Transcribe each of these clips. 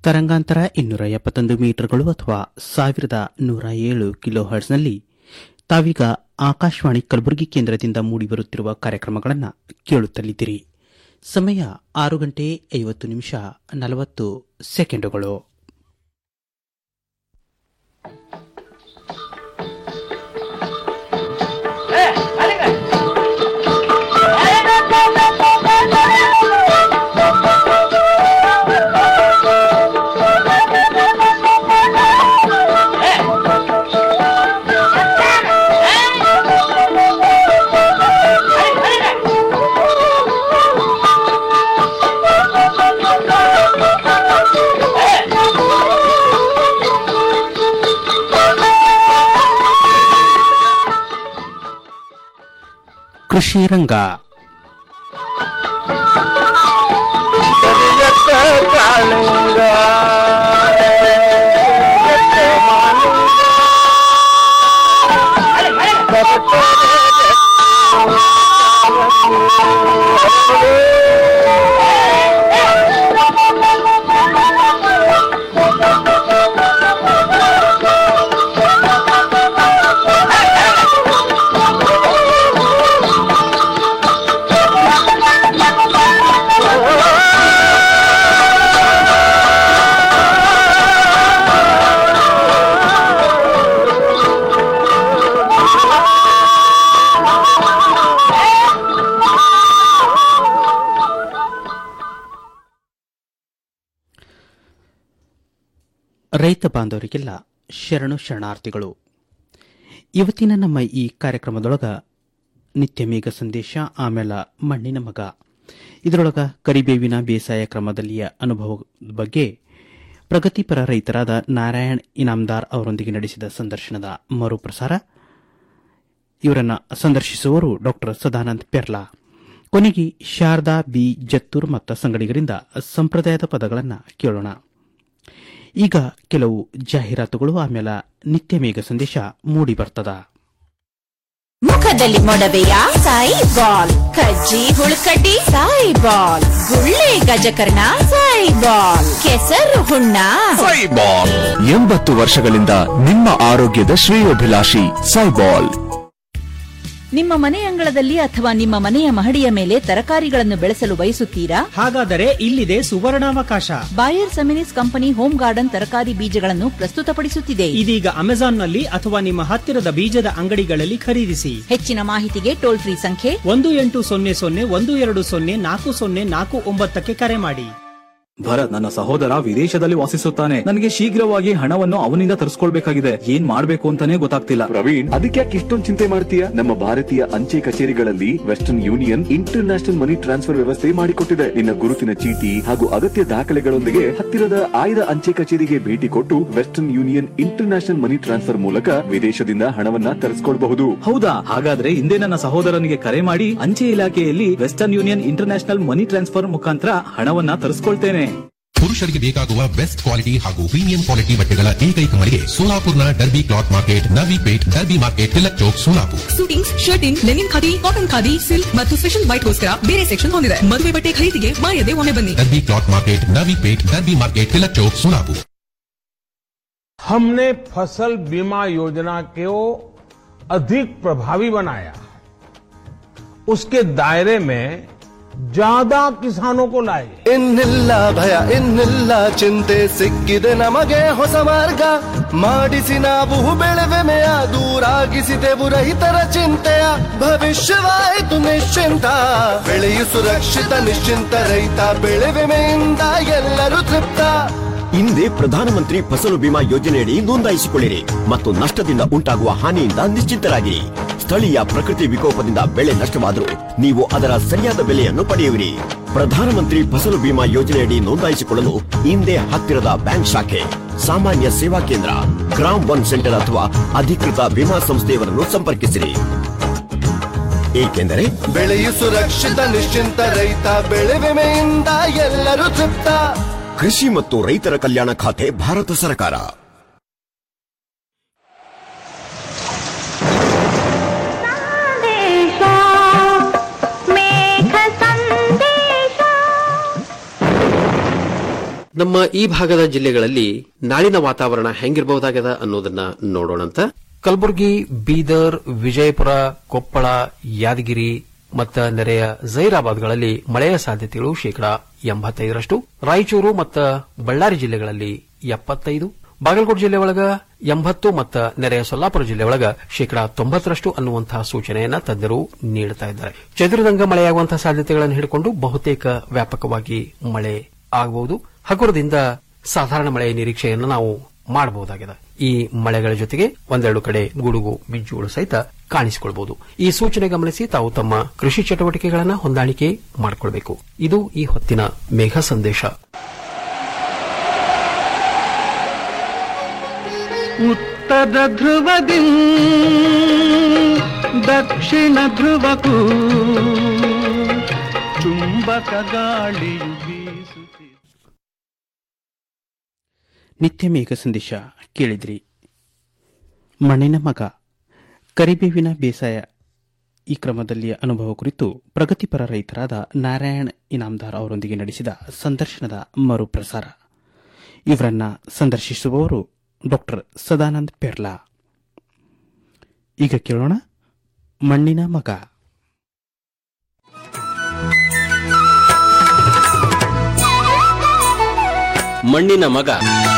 ತರಂಗಾಂತರ ಇನ್ನೂರ ಎಪ್ಪತ್ತೊಂದು ಮೀಟರ್ಗಳು ಅಥವಾ ಸಾವಿರದ ನೂರ ಏಳು ಕಿಲೋ ಹರ್ಟ್ಸ್ನಲ್ಲಿ ತಾವೀಗ ಆಕಾಶವಾಣಿ ಕಲಬುರಗಿ ಕೇಂದ್ರದಿಂದ ಮೂಡಿಬರುತ್ತಿರುವ ಕಾರ್ಯಕ್ರಮಗಳನ್ನು ಕೇಳುತ್ತಲಿದ್ದೀರಿ ಸಮಯ ಆರು ಗಂಟೆ ಐವತ್ತು ನಿಮಿಷ ನಲವತ್ತು ಸೆಕೆಂಡುಗಳು ಕೃಷಿ ರಂಗ ರೈತ ಬಾಂಧವರಿಗೆಲ್ಲ ಶರಣು ಶರಣಾರ್ಥಿಗಳು ಇವತ್ತಿನ ನಮ್ಮ ಈ ಕಾರ್ಯಕ್ರಮದೊಳಗ ನಿತ್ಯ ಮೇಘ ಸಂದೇಶ ಆಮೇಲೆ ಮಣ್ಣಿನ ಮಗ ಇದರೊಳಗ ಕರಿಬೇವಿನ ಬೇಸಾಯ ಕ್ರಮದಲ್ಲಿಯ ಅನುಭವದ ಬಗ್ಗೆ ಪ್ರಗತಿಪರ ರೈತರಾದ ನಾರಾಯಣ್ ಇನಾಮ್ದಾರ್ ಅವರೊಂದಿಗೆ ನಡೆಸಿದ ಸಂದರ್ಶನದ ಮರುಪ್ರಸಾರ ಇವರನ್ನ ಸಂದರ್ಶಿಸುವವರು ಡಾಕ್ಟರ್ ಸದಾನಂದ್ ಪೆರ್ಲಾ ಕೊನೆಗೆ ಶಾರದಾ ಬಿ ಜತ್ತೂರ್ ಮತ್ತು ಸಂಗಡಿಗರಿಂದ ಸಂಪ್ರದಾಯದ ಪದಗಳನ್ನು ಕೇಳೋಣ ಈಗ ಕೆಲವು ಜಾಹೀರಾತುಗಳು ಆಮೇಲೆ ನಿತ್ಯ ಮೇಘ ಸಂದೇಶ ಮೂಡಿ ಬರ್ತದ ಮುಖದಲ್ಲಿ ಮೊಡವೆಯ ಸಾಯಿ ಬಾಲ್ ಕಜ್ಜಿ ಹುಳುಕಡ್ಡಿ ಸಾಯಿ ಬಾಲ್ ಗುಳ್ಳೆ ಗಜಕರ್ಣ ಸಾಯಿ ಬಾಲ್ ಕೆಸರು ಹುಣ್ಣ ಸೈಬಾಲ್ ಎಂಬತ್ತು ವರ್ಷಗಳಿಂದ ನಿಮ್ಮ ಆರೋಗ್ಯದ ಶ್ರೇಯೋಭಿಲಾಷಿ ಸೈಬಾಲ್ ನಿಮ್ಮ ಮನೆ ಅಂಗಳದಲ್ಲಿ ಅಥವಾ ನಿಮ್ಮ ಮನೆಯ ಮಹಡಿಯ ಮೇಲೆ ತರಕಾರಿಗಳನ್ನು ಬೆಳೆಸಲು ಬಯಸುತ್ತೀರಾ ಹಾಗಾದರೆ ಇಲ್ಲಿದೆ ಸುವರ್ಣಾವಕಾಶ Bayer Seminis company home garden ತರಕಾರಿ ಬೀಜಗಳನ್ನು ಪ್ರಸ್ತುತಪಡಿಸುತ್ತಿದೆ ಇದೀಗ ಅಮೆಜಾನ್ನಲ್ಲಿ ಅಥವಾ ನಿಮ್ಮ ಹತ್ತಿರದ ಬೀಜದ ಅಂಗಡಿಗಳಲ್ಲಿ ಖರೀದಿಸಿ ಹೆಚ್ಚಿನ ಮಾಹಿತಿಗೆ ಟೋಲ್ ಫ್ರೀ ಸಂಖ್ಯೆ ಒಂದು ಎಂಟು ಸೊನ್ನೆ ಸೊನ್ನೆ ಒಂದು ಎರಡು ಸೊನ್ನೆ ನಾಲ್ಕು ಸೊನ್ನೆ ನಾಲ್ಕು ಒಂಬತ್ತಕ್ಕೆ ಕರೆ ಮಾಡಿ ಭರತ್ ನನ್ನ ಸಹೋದರ ವಿದೇಶದಲ್ಲಿ ವಾಸಿಸುತ್ತಾನೆ ನನಗೆ ಶೀಘ್ರವಾಗಿ ಹಣವನ್ನು ಅವನಿಂದ ತರಿಸ್ಕೊಳ್ಬೇಕಾಗಿದೆ ಏನ್ ಮಾಡ್ಬೇಕು ಅಂತಾನೆ ಗೊತ್ತಾಗ್ತಿಲ್ಲ ಪ್ರವೀಣ್ ಅದಕ್ಕೆ ಯಾಕೆ ಇಷ್ಟೊಂದು ಚಿಂತೆ ಮಾಡ್ತೀಯ ನಮ್ಮ ಭಾರತೀಯ ಅಂಚೆ ಕಚೇರಿಗಳಲ್ಲಿ Western Union international money transfer ವ್ಯವಸ್ಥೆ ಮಾಡಿಕೊಟ್ಟಿದೆ ನಿನ್ನ ಗುರುತಿನ ಚೀಟಿ ಹಾಗೂ ಅಗತ್ಯ ದಾಖಲೆಗಳೊಂದಿಗೆ ಹತ್ತಿರದ ಆಯ್ದ ಅಂಚೆ ಕಚೇರಿಗೆ ಭೇಟಿ ಕೊಟ್ಟು Western Union international money transfer ಮೂಲಕ ವಿದೇಶದಿಂದ ಹಣವನ್ನ ತರಿಸ್ಕೊಳ್ಬಹುದು ಹೌದಾ ಹಾಗಾದ್ರೆ ಹಿಂದೆ ನನ್ನ ಸಹೋದರನಿಗೆ ಕರೆ ಮಾಡಿ ಅಂಚೆ ಇಲಾಖೆಯಲ್ಲಿ Western Union international money transfer ಮುಖಾಂತರ ಹಣವನ್ನ ತರಿಸ್ಕೊಳ್ತೇನೆ ಪುರುಷರಿಗೆ ಬೇಕಾಗುವ ಬೆಸ್ಟ್ ಕ್ವಾಲಿಟಿ ಹಾಗೂ ಪ್ರೀಮಿಯಂ ಕ್ವಾಲಿಟಿ ಬಟ್ಟೆಗಳ ಏಕೈಕ ಮಳಿಗೆ ಸೋಲಾಪುರ್ನ ಡರ್ಬಿ ಕ್ಲಾತ್ ಮಾರ್ಕೆಟ್ ನವಿ plate derby market Tilak Chowk Solapur suitings shirting linen khadi cotton khadi silk ಮತ್ತು ಸ್ಪೆಷಲ್ ವೈಟ್ಗೋಸ್ಕರ ಬೇರೆ ಸೆಕ್ಷನ್ ಹೊಂದಿದೆ ಮದುವೆ ಬಟ್ಟೆ ಖರೀದಿಗೆ ಮಾಯದೆ ಒಮ್ಮೆ ಬನ್ನಿ ಡರ್ಬಿ ಕ್ಲಾತ್ ಮಾರ್ಕೆಟ್ ನವಿ plate derby market Tilak Chowk ಸೋಲಾಪುರ್ हमने फसल बीमा योजना को अधिक प्रभावी बनाया उसके दायरे में ज्यादा किसानों को लाए ಇನ್ನಿಲ್ಲ ಭಯ ಇನ್ನಿಲ್ಲ ಚಿಂತೆ ಸಿಕ್ಕಿದೆ ನಮಗೆ ಹೊಸ ಮಾರ್ಗ ಮಾಡಿಸಿ ನಾವು ಬೆಳೆವೆಮೆಯ ದೂರಾಗಿಸಿದೆವು ರೈತರ ಚಿಂತೆಯ ಭವಿಷ್ಯವಾಯಿತು ನಿಶ್ಚಿಂತ ಬೆಳೆಯು ಸುರಕ್ಷಿತ ನಿಶ್ಚಿಂತ ರೈತ ಬೆಳೆ ವಿಮೆಯಿಂದ ಎಲ್ಲರೂ ತೃಪ್ತ ಹಿಂದೆ ಪ್ರಧಾನಮಂತ್ರಿ ಫಸಲು ಬಿಮಾ ಯೋಜನೆಯಡಿ ನೋಂದಾಯಿಸಿಕೊಳ್ಳಿರಿ ಮತ್ತು ನಷ್ಟದಿಂದ ಉಂಟಾಗುವ ಹಾನಿಯಿಂದ ನಿಶ್ಚಿಂತರಾಗಿರಿ ಸ್ಥಳೀಯ ಪ್ರಕೃತಿ ವಿಕೋಪದಿಂದ ಬೆಳೆ ನಷ್ಟವಾದರೂ ನೀವು ಅದರ ಸರಿಯಾದ ಬೆಲೆಯನ್ನು ಪಡೆಯುವಿರಿ ಪ್ರಧಾನಮಂತ್ರಿ ಫಸಲು ಬಿಮಾ ಯೋಜನೆಯಡಿ ನೋಂದಾಯಿಸಿಕೊಳ್ಳಲು ಹಿಂದೆ ಹತ್ತಿರದ ಬ್ಯಾಂಕ್ ಶಾಖೆ ಸಾಮಾನ್ಯ ಸೇವಾ ಕೇಂದ್ರ ಗ್ರಾಮ್ ಒನ್ ಸೆಂಟರ್ ಅಥವಾ ಅಧಿಕೃತ ವಿಮಾ ಸಂಸ್ಥೆಯವರನ್ನು ಸಂಪರ್ಕಿಸಿರಿ ಏಕೆಂದರೆ ಬೆಳೆಯು ಸುರಕ್ಷಿತ ನಿಶ್ಚಿಂತ ರೈತ ಬೆಳೆ ವಿಮೆಯಿಂದ ಎಲ್ಲರೂ ತೃಪ್ತ ಕೃಷಿ ಮತ್ತು ರೈತರ ಕಲ್ಯಾಣ ಖಾತೆ ಭಾರತ ಸರ್ಕಾರ ನಮ್ಮ ಈ ಭಾಗದ ಜಿಲ್ಲೆಗಳಲ್ಲಿ ನಾಳಿನ ವಾತಾವರಣ ಹೆಂಗಿರಬಹುದಾಗದ ಅನ್ನೋದನ್ನ ನೋಡೋಣಂತ ಕಲಬುರಗಿ ಬೀದರ್ ವಿಜಯಪುರ ಕೊಪ್ಪಳ ಯಾದಗಿರಿ ಮತ್ತು ನೆರೆಯ ಜೈರಾಬಾದ್ಗಳಲ್ಲಿ ಮಳೆಯ ಸಾಧ್ಯತೆಗಳು ಶೇಕಡಾ ಎಂಬತ್ತೈದರಷ್ಟು ರಾಯಚೂರು ಮತ್ತು ಬಳ್ಳಾರಿ ಜಿಲ್ಲೆಗಳಲ್ಲಿ ಎಪ್ಪತ್ತೈದು ಬಾಗಲಕೋಟೆ ಜಿಲ್ಲೆ ಒಳಗ ಎಂಬತ್ತು ಮತ್ತು ನೆರೆಯ ಸೊಲ್ಲಾಪುರ ಜಿಲ್ಲೆ ಒಳಗ ಶೇಕಡಾ ತೊಂಬತ್ತರಷ್ಟು ಅನ್ನುವಂತಹ ಸೂಚನೆಯನ್ನ ತಜ್ಞರು ನೀಡುತ್ತಾ ಇದ್ದಾರೆ ಚದುರಿದಂಗ ಮಳೆಯಾಗುವಂತಹ ಸಾಧ್ಯತೆಗಳನ್ನು ಹಿಡಿಕೊಂಡು ಬಹುತೇಕ ವ್ಯಾಪಕವಾಗಿ ಮಳೆ ಆಗಬಹುದು ಹಗುರದಿಂದ ಸಾಧಾರಣ ಮಳೆಯ ನಿರೀಕ್ಷೆಯನ್ನು ನಾವು ಮಾಡಬಹುದಾಗಿದೆ ಈ ಮಳೆಗಳ ಜೊತೆಗೆ ಒಂದೆರಡು ಕಡೆ ಗುಡುಗು ಮಿಂಚುಗಳು ಸಹಿತ ಕಾಣಿಸಿಕೊಳ್ಳಬಹುದು ಈ ಸೂಚನೆ ಗಮನಿಸಿ ತಾವು ತಮ್ಮ ಕೃಷಿ ಚಟುವಟಿಕೆಗಳನ್ನು ಹೊಂದಾಣಿಕೆ ಮಾಡಿಕೊಳ್ಬೇಕು ಇದು ಈ ಹೊತ್ತಿನ ಮೇಘ ಸಂದೇಶ ಉತ್ತರ ಧ್ರುವದಿ ದಕ್ಷಿಣ ಧ್ರುವಕ್ಕೂ ಚುಂಬಕ ಗಾಳಿಯು ಬೀಸುತ್ತಿದೆ ನಿತ್ಯ ಮೇಘ ಸಂದೇಶ ಕೇಳಿದ್ರಿ ಮಣ್ಣಿನ ಮಗ ಕರಿಬೇವಿನ ಬೇಸಾಯ ಈ ಕ್ರಮದಲ್ಲಿ ಅನುಭವ ಕುರಿತು ಪ್ರಗತಿಪರ ರೈತರಾದ ನಾರಾಯಣ್ ಇನಾಮ್ದಾರ್ ಅವರೊಂದಿಗೆ ನಡೆಸಿದ ಸಂದರ್ಶನದ ಮರುಪ್ರಸಾರ ಇವರನ್ನ ಸಂದರ್ಶಿಸುವವರು ಡಾಕ್ಟರ್ ಸದಾನಂದ್ ಪೆರ್ಲಾ ಈಗ ಕೇಳೋಣ ಮಣ್ಣಿನ ಮಗ ಮಣ್ಣಿನ ಮಗ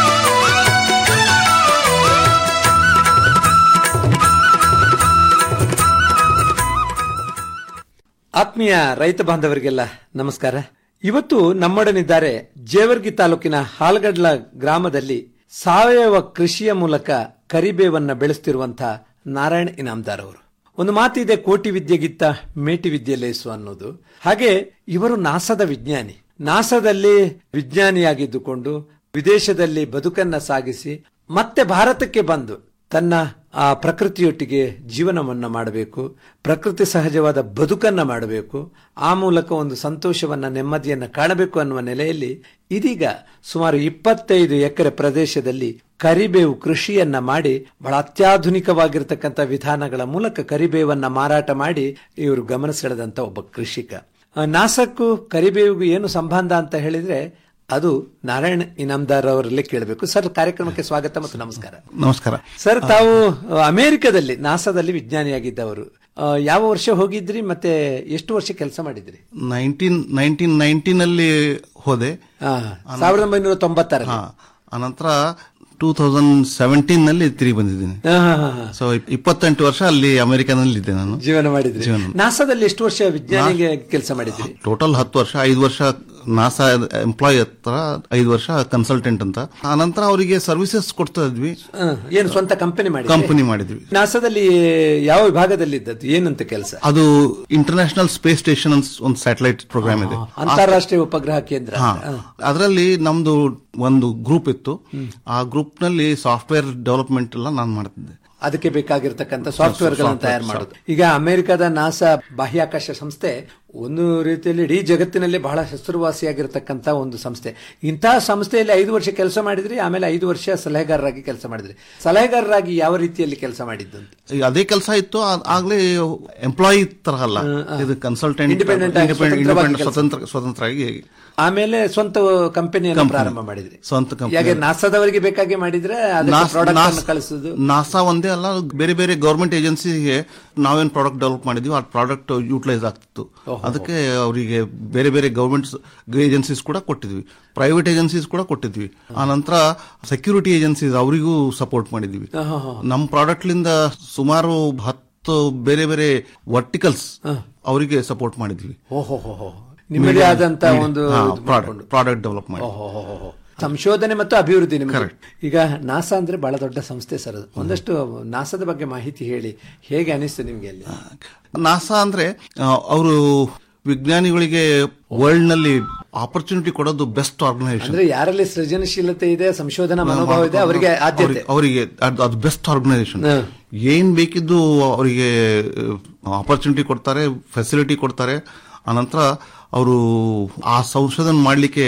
ಆತ್ಮೀಯ ರೈತ ಬಾಂಧವರಿಗೆಲ್ಲ ನಮಸ್ಕಾರ ಇವತ್ತು ನಮ್ಮೊಡನಿದ್ದಾರೆ ಜೇವರ್ಗಿ ತಾಲೂಕಿನ ಹಾಲಗಡ್ಲ ಗ್ರಾಮದಲ್ಲಿ ಸಾವಯವ ಕೃಷಿಯ ಮೂಲಕ ಕರಿಬೇವನ್ನ ಬೆಳೆಸ್ತಿರುವಂತಹ ನಾರಾಯಣ್ ಇನಾಮ್ದಾರ್ ಅವರು ಒಂದು ಮಾತಿದೆ ಕೋಟಿ ವಿದ್ಯೆಗಿತ್ತ ಮೇಟಿ ವಿದ್ಯೆ ಲೇಸು ಅನ್ನೋದು ಹಾಗೆ ಇವರು ನಾಸದ ವಿಜ್ಞಾನಿ ನಾಸದಲ್ಲಿ ವಿಜ್ಞಾನಿಯಾಗಿದ್ದುಕೊಂಡು ವಿದೇಶದಲ್ಲಿ ಬದುಕನ್ನ ಸಾಗಿಸಿ ಮತ್ತೆ ಭಾರತಕ್ಕೆ ಬಂದು ತನ್ನ ಆ ಪ್ರಕೃತಿಯೊಟ್ಟಿಗೆ ಜೀವನವನ್ನ ಮಾಡಬೇಕು ಪ್ರಕೃತಿ ಸಹಜವಾದ ಬದುಕನ್ನ ಮಾಡಬೇಕು ಆ ಮೂಲಕ ಒಂದು ಸಂತೋಷವನ್ನ ನೆಮ್ಮದಿಯನ್ನ ಕಾಣಬೇಕು ಅನ್ನುವ ನೆಲೆಯಲ್ಲಿ ಇದೀಗ ಸುಮಾರು ಇಪ್ಪತ್ತೈದು ಎಕರೆ ಪ್ರದೇಶದಲ್ಲಿ ಕರಿಬೇವು ಕೃಷಿಯನ್ನ ಮಾಡಿ ಬಹಳ ಅತ್ಯಾಧುನಿಕವಾಗಿರ್ತಕ್ಕಂಥ ವಿಧಾನಗಳ ಮೂಲಕ ಕರಿಬೇವನ್ನ ಮಾರಾಟ ಮಾಡಿ ಇವರು ಗಮನ ಸೆಳೆದಂತ ಒಬ್ಬ ಕೃಷಿಕ ಆ, ನಾಸಕ್ಕೂ ಕರಿಬೇವಿಗೂ ಏನು ಸಂಬಂಧ ಅಂತ ಹೇಳಿದ್ರೆ ಅದು ನಾರಾಯಣ್ ಇನಾಮ್ದಾರ್ ಅವರಲ್ಲೇ ಕೇಳಬೇಕು ಸರ್ ಕಾರ್ಯಕ್ರಮಕ್ಕೆ ಸ್ವಾಗತ ಮತ್ತು ನಮಸ್ಕಾರ ನಮಸ್ಕಾರ ಸರ್ ತಾವು ಅ, ಅಮೆರಿಕದಲ್ಲಿ ನಾಸಾದಲ್ಲಿ ವಿಜ್ಞಾನಿಯಾಗಿದ್ದವರು ಅ, ಯಾವ ವರ್ಷ ಹೋಗಿದ್ರಿ ಮತ್ತೆ ಎಷ್ಟು ವರ್ಷ ಕೆಲಸ ಮಾಡಿದ್ರಿ ನೈನ್ಟೀನ್ ನೈನ್ಟೀನ್ ನೈನ್ಟೀನಲ್ಲಿ ಹೋದೆ ಆ, ಸಾವಿರದ ಒಂಬೈನೂರ ತೊಂಬತ್ತಾರ ಹಾ ಅನಂತರ ಟೂ ತೌಸಂಡ್ ಸೆವೆಂಟೀನ್ ನಲ್ಲಿ ತಿರುಗಿ ಬಂದಿದ್ದೀನಿ ಸೊ ಇಪ್ಪತ್ತೆಂಟು ವರ್ಷ ಅಲ್ಲಿ ಅಮೆರಿಕನಲ್ಲಿ ಇದ್ದೆ ನಾನು ಜೀವನ ಮಾಡಿದ್ರಿ ಜೀವನ ನಾಸಾದಲ್ಲಿ ಎಷ್ಟು ವರ್ಷ ವಿಜ್ಞಾನಿಗೆ ಕೆಲಸ ಮಾಡಿದ್ರಿ ಟೋಟಲ್ ಹತ್ತು ವರ್ಷ ಐದು ವರ್ಷ ನಾಸಾ ಎಂಪ್ಲಾಯ್ ಹತ್ರ ಐದು ವರ್ಷ ಕನ್ಸಲ್ಟೆಂಟ್ ಅಂತ ಆನಂತರ ಅವರಿಗೆ ಸರ್ವಿಸಸ್ ಕೊಡ್ತಾ ಇದ್ವಿ ಆ, ಏನು ಸ್ವಂತ ಕಂಪನಿ ಮಾಡಿ ಕಂಪನಿ ಮಾಡಿದ್ವಿ ನಾಸಾದಲ್ಲಿ ಯಾವ ವಿಭಾಗದಲ್ಲಿ ಇದ್ದದ್ದು ಏನಂತ ಕೆಲಸ ಅದು ಇಂಟರ್ನ್ಯಾಷನಲ್ ಸ್ಪೇಸ್ ಸ್ಟೇಷನ್ ಒಂದು ಸ್ಯಾಟಲೈಟ್ ಪ್ರೋಗ್ರಾಮ್ ಇದೆ ಅಂತಾರಾಷ್ಟ್ರೀಯ ಉಪಗ್ರಹ ಕೇಂದ್ರ ಹಾ ಅದರಲ್ಲಿ ನಮ್ದು ಒಂದು ಗ್ರೂಪ್ ಇತ್ತು ಆ ಗ್ರೂಪ್ ನಲ್ಲಿ ಸಾಫ್ಟ್ವೇರ್ ಡೆವಲಪ್ಮೆಂಟ್ ಎಲ್ಲ ನಾನು ಮಾಡ್ತಿದ್ದೆ ಅದಕ್ಕೆ ಬೇಕಾಗಿರ್ತಕ್ಕಂಥ ಸಾಫ್ಟ್ವೇರ್ ಗಳನ್ನು ತಯಾರು ಮಾಡೋದು ಈಗ ಅಮೆರಿಕದ ನಾಸಾ ಬಾಹ್ಯಾಕಾಶ ಸಂಸ್ಥೆ ಒಂದು ರೀತಿಯಲ್ಲಿ ಇಡೀ ಜಗತ್ತಿನಲ್ಲಿ ಬಹಳ ಹೆಸರುವಾಸಿಯಾಗಿರ್ತಕ್ಕಂಥ ಒಂದು ಸಂಸ್ಥೆ ಇಂತಹ ಸಂಸ್ಥೆಯಲ್ಲಿ ಐದು ವರ್ಷ ಕೆಲಸ ಮಾಡಿದ್ರಿ ಆಮೇಲೆ ಐದು ವರ್ಷ ಸಲಹೆಗಾರರಾಗಿ ಕೆಲಸ ಮಾಡಿದ್ರಿ ಸಲಹೆಗಾರರಾಗಿ ಯಾವ ರೀತಿಯಲ್ಲಿ ಕೆಲಸ ಮಾಡಿದ್ದು ಅಂತ? ಈಗ ಅದೇ ಕೆಲಸ ಇತ್ತು ಆ- ಆಗ್ಲೇ ಎಂಪ್ಲಾಯಿ ತರ ಅಲ್ಲ ಇದು ಕನ್ಸಲ್ಟೆಂಟ್ Independent ಆಗಿ ಸ್ವತಂತ್ರವಾಗಿ ಕೆಲ್ಸ. ಸ್ವತಂತ್ರ ಸ್ವತಂತ್ರವಾಗಿ ಆಮೇಲೆ ಸ್ವಂತ ಕಂಪನಿಯನ್ನು Company. ಪ್ರಾರಂಭ ಮಾಡಿದ್ರಿ ಸ್ವಂತ company. ಯಾಕೆ ನಾಸಾದವರಿಗೆ ಬೇಕಾಗಿ ಮಾಡಿದ್ರೆ ನಾಸ್- ಪ್ರಾಡಕ್ಟ್ ನಾಸ್- ಅನ್ನು ಕಳಿಸುದು ನಾಸಾ ಒಂದೇ ಅಲ್ಲ ಬೇರೆ ಬೇರೆ ಗವರ್ಮೆಂಟ್ ಏಜೆನ್ಸಿಗೆ ನಾವೇನ್ ಪ್ರಾಡಕ್ಟ್ ಡೆವಲಪ್ ಮಾಡಿದ್ವಿ ಆ ಪ್ರಾಡಕ್ಟ್ ಯೂಟಿಲೈಸ್ ಆಗ್ತಿತ್ತು ಅದಕ್ಕೆ ಅವರಿಗೆ ಬೇರೆ ಬೇರೆ ಗವರ್ಮೆಂಟ್ ಏಜೆನ್ಸೀಸ್ ಕೂಡ ಕೊಟ್ಟಿದ್ವಿ ಪ್ರೈವೇಟ್ ಏಜೆನ್ಸೀಸ್ ಕೂಡ ಕೊಟ್ಟಿದ್ವಿ ಆ ನಂತರ ಸೆಕ್ಯೂರಿಟಿ ಏಜೆನ್ಸೀಸ್ ಅವರಿಗೂ ಸಪೋರ್ಟ್ ಮಾಡಿದ್ವಿ ನಮ್ಮ ಪ್ರಾಡಕ್ಟ್ ಲಿಂದ ಸುಮಾರು ಹತ್ತು ಬೇರೆ ಬೇರೆ ವರ್ಟಿಕಲ್ಸ್ ಅವರಿಗೆ ಸಪೋರ್ಟ್ ಮಾಡಿದ್ವಿ ಓಹೋ ನಿಮ್ಮದೇ ಆದಂತ ಒಂದು ಇದು ಮಾಡ್ಕೊಂಡು. ಪ್ರಾಡಕ್ಟ್ ಡೆವಲಪ್ ಮಾಡಿ ಓಹೋಹೋಹೋ. ಸಂಶೋಧನೆ ಮತ್ತು ಅಭಿವೃದ್ಧಿ ನಿಮಗೆ ಈಗ ನಾಸಾ ಅಂದ್ರೆ ಬಹಳ ದೊಡ್ಡ ಸಂಸ್ಥೆ ಸರ್ ಅದು ಒಂದಷ್ಟು ನಾಸಾದ ಬಗ್ಗೆ ಮಾಹಿತಿ ಹೇಳಿ ಹೇಗೆ ಅನಿಸ್ತು ನಿಮ್ಗೆ ಅಲ್ಲಿ ನಾಸಾ ಅಂದ್ರೆ ಅವರು ವಿಜ್ಞಾನಿಗಳಿಗೆ ವರ್ಲ್ಡ್ ನಲ್ಲಿ ಆಪರ್ಚುನಿಟಿ ಕೊಡೋದು ಬೆಸ್ಟ್ ಆರ್ಗನೈಸೇಷನ್ ಅಂದ್ರೆ ಯಾರಲ್ಲಿ ಸೃಜನಶೀಲತೆ ಇದೆ ಸಂಶೋಧನಾ ಮನೋಭಾವ ಇದೆ ಅವರಿಗೆ ಆದ್ಯತೆ ಅವರಿಗೆ ಅದು ಅದು ಬೆಸ್ಟ್ ಆರ್ಗನೈಸೇಷನ್ ಏನ್ ಬೇಕಿದ್ದು ಅವರಿಗೆ ಆಪರ್ಚುನಿಟಿ ಕೊಡ್ತಾರೆ ಫೆಸಿಲಿಟಿ ಕೊಡ್ತಾರೆ ಆನಂತರ ಅವರು ಆ ಸಂಶೋಧನೆ ಮಾಡ್ಲಿಕ್ಕೆ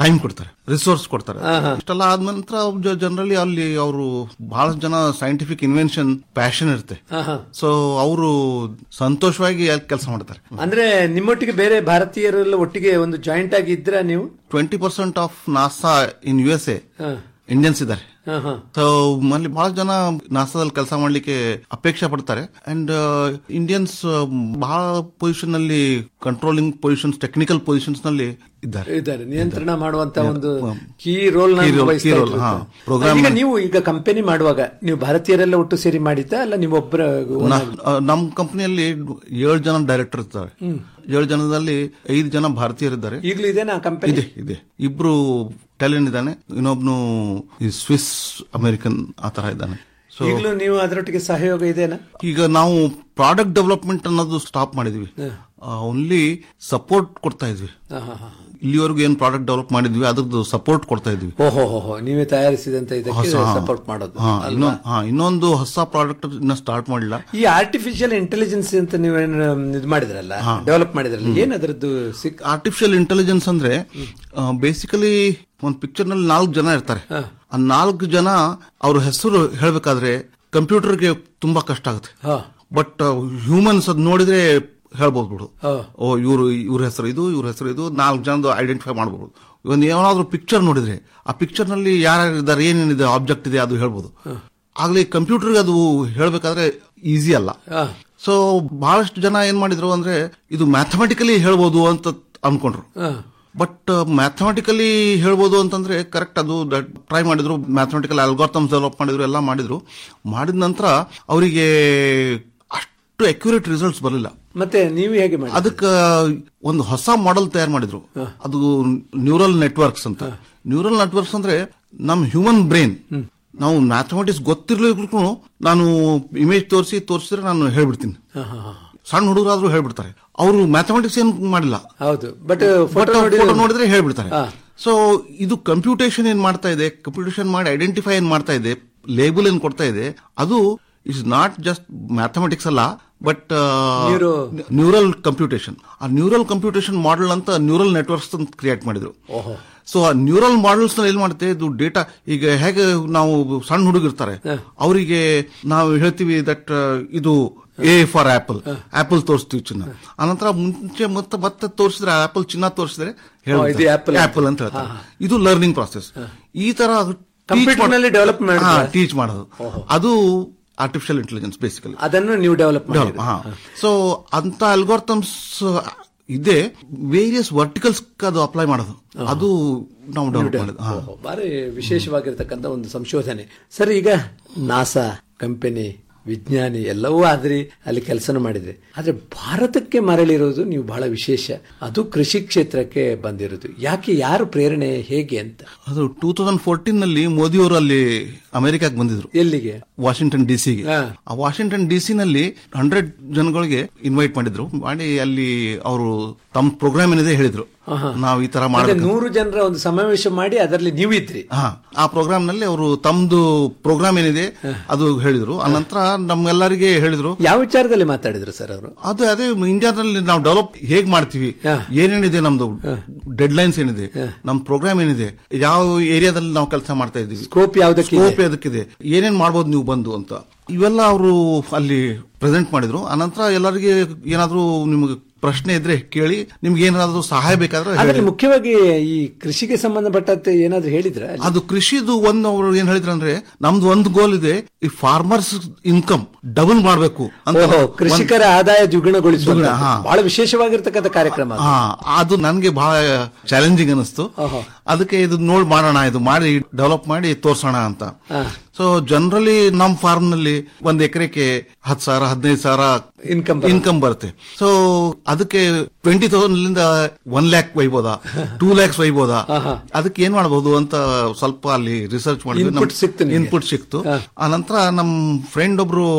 ಟೈಮ್ ಕೊಡ್ತಾರೆ ರಿಸೋರ್ಸ್ ಕೊಡ್ತಾರೆ ಆಹಾ. ಇಷ್ಟೆಲ್ಲ ಆದ ನಂತರ ಜನರಲಿ ಅಲ್ಲಿ ಅವರು ಬಹಳಷ್ಟು ಜನ ಸೈಂಟಿಫಿಕ್ ಇನ್ವೆನ್ಷನ್ ಪ್ಯಾಷನ್ ಇರುತ್ತೆ ಆಹಾ. ಸೊ ಅವರು ಸಂತೋಷವಾಗಿ ಕೆಲಸ ಮಾಡ್ತಾರೆ ಅಂದ್ರೆ ನಿಮ್ಮೊಟ್ಟಿಗೆ ಬೇರೆ ಭಾರತೀಯರೆಲ್ಲ ಒಟ್ಟಿಗೆ ಒಂದು ಜಾಯಿಂಟ್ ಆಗಿ ಇದ್ರ ನೀವು twenty percent of NASA in U S A ಹಾ. ಇಂಡಿಯನ್ಸ್ ಇದ್ದಾರೆ ಹಾ, ಹಾ. ಸೊ ಅಲ್ಲಿ ಬಹಳ ಜನ ನಾಸಾದಲ್ಲಿ ಕೆಲಸ ಮಾಡ್ಲಿಕ್ಕೆ ಅಪೇಕ್ಷೆ ಪಡ್ತಾರೆ ಅಂಡ್ ಇಂಡಿಯನ್ಸ್ ಬಹಳ ಪೊಸಿಷನ್ ಅಲ್ಲಿ ಕಂಟ್ರೋಲಿಂಗ್ ಪೊಸಿಷನ್ಸ್ ಟೆಕ್ನಿಕಲ್ ಪೊಸಿಷನ್ಸ್ ನಲ್ಲಿ ಇದ್ದಾರೆ ಇದ್ದಾರೆ ನಿಯಂತ್ರಣ ಮಾಡುವಂತ ಒಂದು key role Key role, key role, ಹಾ. Program- ಈಗ ನೀವು ಈಗ ಕಂಪನಿ ಮಾಡುವಾಗ ನೀವು ಭಾರತೀಯರೆಲ್ಲ ಒಟ್ಟು ಸೇರಿ ಮಾಡಿದ್ದ ಅಲ್ಲ ನೀವು ಒಬ್ಬರ ನ- ಆ, ನಮ್ಮ ಕಂಪನಿಯಲ್ಲಿ ಏಳು ಜನ ಡೈರೆಕ್ಟರ್ ಇರ್ತಾರೆ ಹ್ಮ್. ಏಳು ಜನದಲ್ಲಿ ಐದು ಜನ ಭಾರತೀಯರಿದ್ದಾರೆ ಈಗಲೂ ಇದೇನಾ ಕಂಪನಿ ಇದೆ ಇದೆ ಇಬ್ರು ಟ್ಯಾಲೆಂಟ್ ಇದ್ದಾನೆ ಇನ್ನೊಬ್ನು ಈ ಸ್ವಿಸ್ ಅಮೆರಿಕನ್ ಆ ತರ ಇದ್ದಾನೆ ಸೊ ಈಗಲೂ ನೀವು ಅದರೊಟ್ಟಿಗೆ ಸಹಯೋಗ ಇದೆನಾ ಈಗ ನಾವು ಪ್ರಾಡಕ್ಟ್ ಡೆವಲಪ್ಮೆಂಟ್ ಅನ್ನೋದು ಸ್ಟಾಪ್ ಮಾಡಿದ್ವಿ ಓನ್ಲಿ ಸಪೋರ್ಟ್ ಕೊಡ್ತಾ ಇದ್ವಿ ಹಾ, ಹಾ, ಹಾ. ಇಲ್ಲಿವರೆಗೂ ಏನ್ ಪ್ರಾಡಕ್ಟ್ ಡೆವಲಪ್ ಮಾಡಿದ್ವಿ ಅದ್ರದ್ದು ಸಪೋರ್ಟ್ ಕೊಡ್ತಾ ಇದ್ವಿ ಓಹೋ ಹೋ ಹೋ ನೀವೇ ತಯಾರಿಸಿದಂತ ಇದಕ್ಕೆ ಹೊಸ ಹಾ. ಸಪೋರ್ಟ್ ಮಾಡೋದು ಹಾ, ಅಲ್ವಾ? ಇನ್ನೊಂದ್- ಹಾ, ಇನ್ನೊಂದು ಹೊಸ ಪ್ರಾಡಕ್ಟ್ ಇನ್ನ ಸ್ಟಾರ್ಟ್ ಮಾಡಿಲ್ಲ ಈ ಆರ್ಟಿಫಿಷಿಯಲ್ ಇಂಟೆಲಿಜೆನ್ಸ್ ಅಂತ ನೀವೇನು ಇದು ಮಾಡಿದ್ರಲ್ಲ ಡೆವಲಪ್ ಮಾಡಿದ್ರಲ್ಲ ಏನ್ ಅದರದ್ದು ಸಿಕ್ ಆರ್ಟಿಫಿಷಿಯಲ್ ಇಂಟೆಲಿಜೆನ್ಸ್ ಅಂದ್ರೆ ಬೇಸಿಕಲಿ ಒಂದು ಪಿಕ್ಚರ್ ನಲ್ಲಿ ನಾಲ್ಕು ಜನ ಇರ್ತಾರೆ ಆ ನಾಲ್ಕು ಜನ ಅವ್ರ ಹೆಸರು ಹೇಳ್ಬೇಕಾದ್ರೆ ಕಂಪ್ಯೂಟರ್ಗೆ ತುಂಬಾ ಕಷ್ಟ ಆಗುತ್ತೆ ಹಾ. ಬಟ್ ಹ್ಯೂಮನ್ಸ್ ಅದ್ ನೋಡಿದ್ರೆ ಹೇಳ್ಬೋದು ಬಿಡು ಹಾ. ಓ ಇವರು ಇವ್ರ ಹೆಸರು ಇದು ಇವ್ರ ಹೆಸರು ಇದು ನಾಲ್ಕು ಜನದ್ದು ಐಡೆಂಟಿಫೈ ಮಾಡಬಹುದು ಒಂದು ಏನಾದ್ರೂ ಪಿಕ್ಚರ್ ನೋಡಿದ್ರೆ ಆ ಪಿಕ್ಚರ್ ನಲ್ಲಿ ಯಾರ್ಯಾರಿದ್ದಾರೆ ಏನೇನಿದೆ ಆಬ್ಜೆಕ್ಟ್ ಇದೆ ಅದು ಹೇಳ್ಬೋದು ಆಗ್ಲಿ ಕಂಪ್ಯೂಟರ್ಗೆ ಅದು ಹೇಳ್ಬೇಕಾದ್ರೆ ಈಸಿ ಅಲ್ಲ ಹಾ. ಸೊ ಬಹಳಷ್ಟು ಜನ ಏನ್ ಮಾಡಿದ್ರು ಅಂದ್ರೆ ಇದು ಮ್ಯಾಥಮೆಟಿಕಲಿ ಹೇಳ್ಬೋದು ಅಂತ ಅನ್ಕೊಂಡ್ರು ಹಾ. ಬಟ್ ಮ್ಯಾಥಮೆಟಿಕಲಿ ಹೇಳ್ಬೋದು ಅಂತಂದ್ರೆ ಕರೆಕ್ಟ್ ಅದು ಟ್ರೈ ಮಾಡಿದ್ರು ಮ್ಯಾಥಮೆಟಿಕಲ್ ಅಲ್ಗಾರ್ಥಮ್ಸ್ ಡೆವಲಪ್ ಮಾಡಿದ್ರು ಎಲ್ಲ ಮಾಡಿದ್ರು ಮಾಡಿದ ನಂತರ ಅವರಿಗೆ ಅಷ್ಟು ಅಕ್ಯುರೇಟ್ ರಿಸಲ್ಟ್ಸ್ ಬರಲಿಲ್ಲ ಮತ್ತೆ ನೀವು ಹೇಗೆ ಮಾಡಿ ಅದಕ್ಕೆ ಒಂದು ಹೊಸ ಮಾಡೆಲ್ ತಯಾರು ಮಾಡಿದ್ರು ಅದು ನ್ಯೂರಲ್ ನೆಟ್ವರ್ಕ್ಸ್ ಅಂತ ನ್ಯೂರಲ್ ನೆಟ್ವರ್ಕ್ಸ್ ಅಂದ್ರೆ ನಮ್ ಹ್ಯೂಮನ್ ಬ್ರೈನ್ ನಾವು ಮ್ಯಾಥಮೆಟಿಕ್ಸ್ ಗೊತ್ತಿರ್ಲಿಕ್ಕೂ ನಾನು ಇಮೇಜ್ ತೋರಿಸಿ ತೋರಿಸಿದ್ರೆ ನಾನು ಹೇಳ್ಬಿಡ್ತೀನಿ ಹಾ, ಹಾ, ಹಾ. ಸಣ್ಣ ಹುಡುಗರಾದ್ರೂ ಹೇಳ್ಬಿಡ್ತಾರೆ ಅವರು ಮ್ಯಾಥಮೆಟಿಕ್ಸ್ ಏನ್ ಮಾಡಿಲ್ಲ ಹೌದು ಬಟ್ ಫೋಟೋ ಫೋಟೋ ನೋಡಿದ್ರೆ ಹೇಳ್ಬಿಡ್ತಾರೆ ಹಾ. ಸೊ ಇದು ಕಂಪ್ಯೂಟೇಷನ್ ಏನ್ ಮಾಡ್ತಾ ಇದೆ ಕಂಪ್ಯೂಟೇಷನ್ ಮಾಡಿ ಐಡೆಂಟಿಫೈ ಏನ್ ಮಾಡ್ತಾ ಇದೆ ಲೇಬಲ್ ಏನ್ ಕೊಡ್ತಾ ಇದೆ ಅದು ಇಸ್ ನಾಟ್ ಜಸ್ಟ್ ಮ್ಯಾಥಮೆಟಿಕ್ಸ್ ಅಲ್ಲ ಬಟ್ Neuro- ನ್ಯೂರಲ್ ಕಂಪ್ಯೂಟೇಷನ್ ಆ ನ್ಯೂರಲ್ ಕಂಪ್ಯೂಟೇಷನ್ ಮಾಡೆಲ್ ಅಂತ ನ್ಯೂರಲ್ ನೆಟ್ವರ್ಕ್ಸ್ ಅಂತ ಕ್ರಿಯೇಟ್ ಮಾಡಿದ್ರು ಓಹೋ ಸೊ ಆ ನ್ಯೂರಲ್ ಮಾಡೆಲ್ಸ್ ನಲ್ಲಿ ಏನ್ ಮಾಡುತ್ತೆ ಇದು ಡೇಟಾ ಈಗ ಹೇಗೆ ನಾವು ಸಣ್ಣ ಹುಡುಗಿರ್ತಾರೆ ಅವರಿಗೆ ನಾವು ಹೇಳ್ತೀವಿ ದಟ್ ಇದು ಎ ಫಾರ್ ಆಪಲ್ ಆಪಲ್ ತೋರಿಸ್ತೀವಿ ಚಿನ್ನ ಆನಂತರ ಮುಂಚೆ ಮತ್ತೆ ಮತ್ತೆ ತೋರಿಸಿದ್ರೆ ಆಪಲ್ ಚಿನ್ನ ತೋರಿಸಿದ್ರೆ ಇದು apple ಅಂತ. ಆಪಲ್ ಅಂತ ಹೇಳ್ತಾರೆ ಇದು ಲರ್ನಿಂಗ್ ಪ್ರಾಸೆಸ್ ಈ ತರ Computer ನಲ್ಲಿ develop ಮಾಡಿದ್ರೆ? ಟೀಚ್ ಮಾಡೋದು ಅದು ಆರ್ಟಿಫಿಷಿಯಲ್ ಇಂಟೆಲಿಜೆನ್ಸ್ ಬೇಸಿಕಲಿ ಅದನ್ನು ನೀವು ಡೆವಲಪ್ ಮಾಡಿ ಡೆವಲಪ್ ಹಾ ಸೊ ಅಂತ ಅಲ್ಗೋರ್ಥಮ್ಸ್ ಇದೆ ವೇರಿಯಸ್ ವರ್ಟಿಕಲ್ಸ್ ಅದು ಅಪ್ಲೈ ಮಾಡೋದು ಅದು ನಾವು ಡೆವಲಪ್ ಮಾಡೋದು ಹಾ ಓಹೋ, ಬಾರಿ ವಿಶೇಷವಾಗಿರ್ತಕ್ಕಂಥ ಒಂದು ಸಂಶೋಧನೆ ಸರ್ ಈಗ ನಾಸಾ ಕಂಪನಿ ವಿಜ್ಞಾನಿ ಎಲ್ಲವೂ ಆದ್ರಿ ಅಲ್ಲಿ ಕೆಲಸನ ಮಾಡಿದ್ರಿ ಆದ್ರೆ ಭಾರತಕ್ಕೆ ಮರಳಿರೋದು ನೀವು ಬಹಳ ವಿಶೇಷ ಅದು ಕೃಷಿ ಕ್ಷೇತ್ರಕ್ಕೆ ಬಂದಿರೋದು ಯಾಕೆ ಯಾರು ಪ್ರೇರಣೆ ಹೇಗೆ ಅಂತ ಅದು ಟೂ ತೌಸಂಡ್ ಫೋರ್ಟೀನ್ ನಲ್ಲಿ ಮೋದಿ ಅವರು ಅಲ್ಲಿ ಅಮೆರಿಕಕ್ಕೆ ಬಂದಿದ್ರು ಎಲ್ಲಿಗೆ ವಾಷಿಂಗ್ಟನ್ ಡಿ ಸಿಗೆ ಹಾ. ಆ ವಾಷಿಂಗ್ಟನ್ ಡಿ ಸಿ ನಲ್ಲಿ ಹಂಡ್ರೆಡ್ ಜನಗಳಿಗೆ ಇನ್ವೈಟ್ ಮಾಡಿದ್ರು ಮಾಡಿ ಅಲ್ಲಿ ಅವರು ತಮ್ಮ ಪ್ರೋಗ್ರಾಮ್ ಏನಿದೆ ಹೇಳಿದ್ರು ನಾವು ಈ ತರ ಮತ್ತೆ ಮಾಡಬೇಕು ನೂರು ಜನರ ಒಂದು ಸಮಾವೇಶ ಮಾಡಿ ಅದರಲ್ಲಿ ನೀವು ಇದ್ರಿ ಹಾ ಆ ಪ್ರೋಗ್ರಾಮ್ ನಲ್ಲಿ ಅವರು ತಮ್ದು ಪ್ರೋಗ್ರಾಮ್ ಏನಿದೆ ಅದು ಹೇಳಿದ್ರು ಆನಂತರ ನಮ್ಗೆಲ್ಲರಿಗೆ ಹೇಳಿದ್ರು ಯಾವ ವಿಚಾರದಲ್ಲಿ ಮಾತಾಡಿದ್ರು ಸರ್ ಅವರು ಅದು ಅದೇ ಇಂಡಿಯಾದಲ್ಲಿ ನಾವು ಡೆವಲಪ್ ಹೇಗ್ ಮಾಡ್ತೀವಿ ಏನೇನಿದೆ ನಮ್ದು ಡೆಡ್ ಲೈನ್ಸ್ ಏನಿದೆ ನಮ್ ಪ್ರೋಗ್ರಾಮ್ ಏನಿದೆ ಯಾವ ಏರಿಯಾದಲ್ಲಿ ನಾವು ಕೆಲಸ ಮಾಡ್ತಾ ಇದ್ದೀವಿ ಸ್ಕೋಪ್ ಯಾವ್ದಕ್ಕೆ ಇದೆ? ಸ್ಕೋಪ್ ಅದಕ್ಕಿದೆ ಏನೇನ್ ಮಾಡ್ಬೋದು ನೀವು ಬಂದು ಅಂತ ಇವೆಲ್ಲ ಅವರು ಅಲ್ಲಿ ಪ್ರೆಸೆಂಟ್ ಮಾಡಿದ್ರು ಆನಂತರ ಎಲ್ಲರಿಗೆ ಏನಾದ್ರೂ ನಿಮಗೆ ಪ್ರಶ್ನೆ ಇದ್ರೆ ಕೇಳಿ ನಿಮ್ಗೆ ಏನಾದ್ರೂ ಸಹಾಯ ಬೇಕಾದ್ರೆ ಅದರಲ್ಲಿ ಹೇಳಿ. ಮುಖ್ಯವಾಗಿ ಈ ಕೃಷಿಗೆ ಸಂಬಂಧಪಟ್ಟಂತೆ ಏನಾದ್ರು ಹೇಳಿದ್ರ ಅದು ಕೃಷಿದು ಒಂದು ಅವರು ಏನ್ ಹೇಳಿದ್ರು ಅಂದ್ರೆ ನಮ್ದು ಒಂದು ಗೋಲ್ ಇದೆ ಈ ಫಾರ್ಮರ್ಸ್ ಇನ್ಕಮ್ ಡಬಲ್ ಮಾಡಬೇಕು ಓಹೋ ಕೃಷಿಕರ ಆದಾಯ ದ್ವಿಗುಣಗೊಳಿಸುವ ದ್ವಿಗುಣ, ಹಾ. ಬಹಳ ವಿಶೇಷವಾಗಿರ್ತಕ್ಕಂಥ ಕಾರ್ಯಕ್ರಮ ಅದು. ಹಾ ಅದು ನನ್ಗೆ ಬಹಳ ಚಾಲೆಂಜಿಂಗ್ ಅನಿಸ್ತು ಓಹೋ. ಅದಕ್ಕೆ ಇದು ನೋಡ್ ಮಾಡೋಣ ಇದು ಮಾಡಿ ಡೆವಲಪ್ ಮಾಡಿ ತೋರ್ಸೋಣ ಅಂತ ಹಾ. ಸೊ ಜನರಲಿ ನಮ್ ಫಾರ್ಮ್ ನಲ್ಲಿ ಒಂದ್ ಎಕರೆಗೆ ಹತ್ತು ಸಾವಿರ ಹದಿನೈದು ಸಾವಿರ ಇನ್ಕಮ್ ಇನ್ಕಮ್ ಬರುತ್ತೆ ಸೊ ಅದಕ್ಕೆ ಟ್ವೆಂಟಿ ತೌಸಂಡ್ ಒನ್ ಲ್ಯಾಕ್ ಒಯ್ಬೋದಾ ಟೂ ಲ್ಯಾಕ್ಸ್ ಒಯ್ಬೋದಾ ಅದಕ್ಕೆ ಏನ್ ಮಾಡಬಹುದು ಅಂತ ಸ್ವಲ್ಪ ಅಲ್ಲಿ ರಿಸರ್ಚ್ Input ಸಿಕ್ತು ನಿಮ್ಗೆ? ಇನ್ಪುಟ್ ಸಿಕ್ತು ಆ ನಂತರ ನಮ್ ಫ್ರೆಂಡ್ ಒಬ್ರು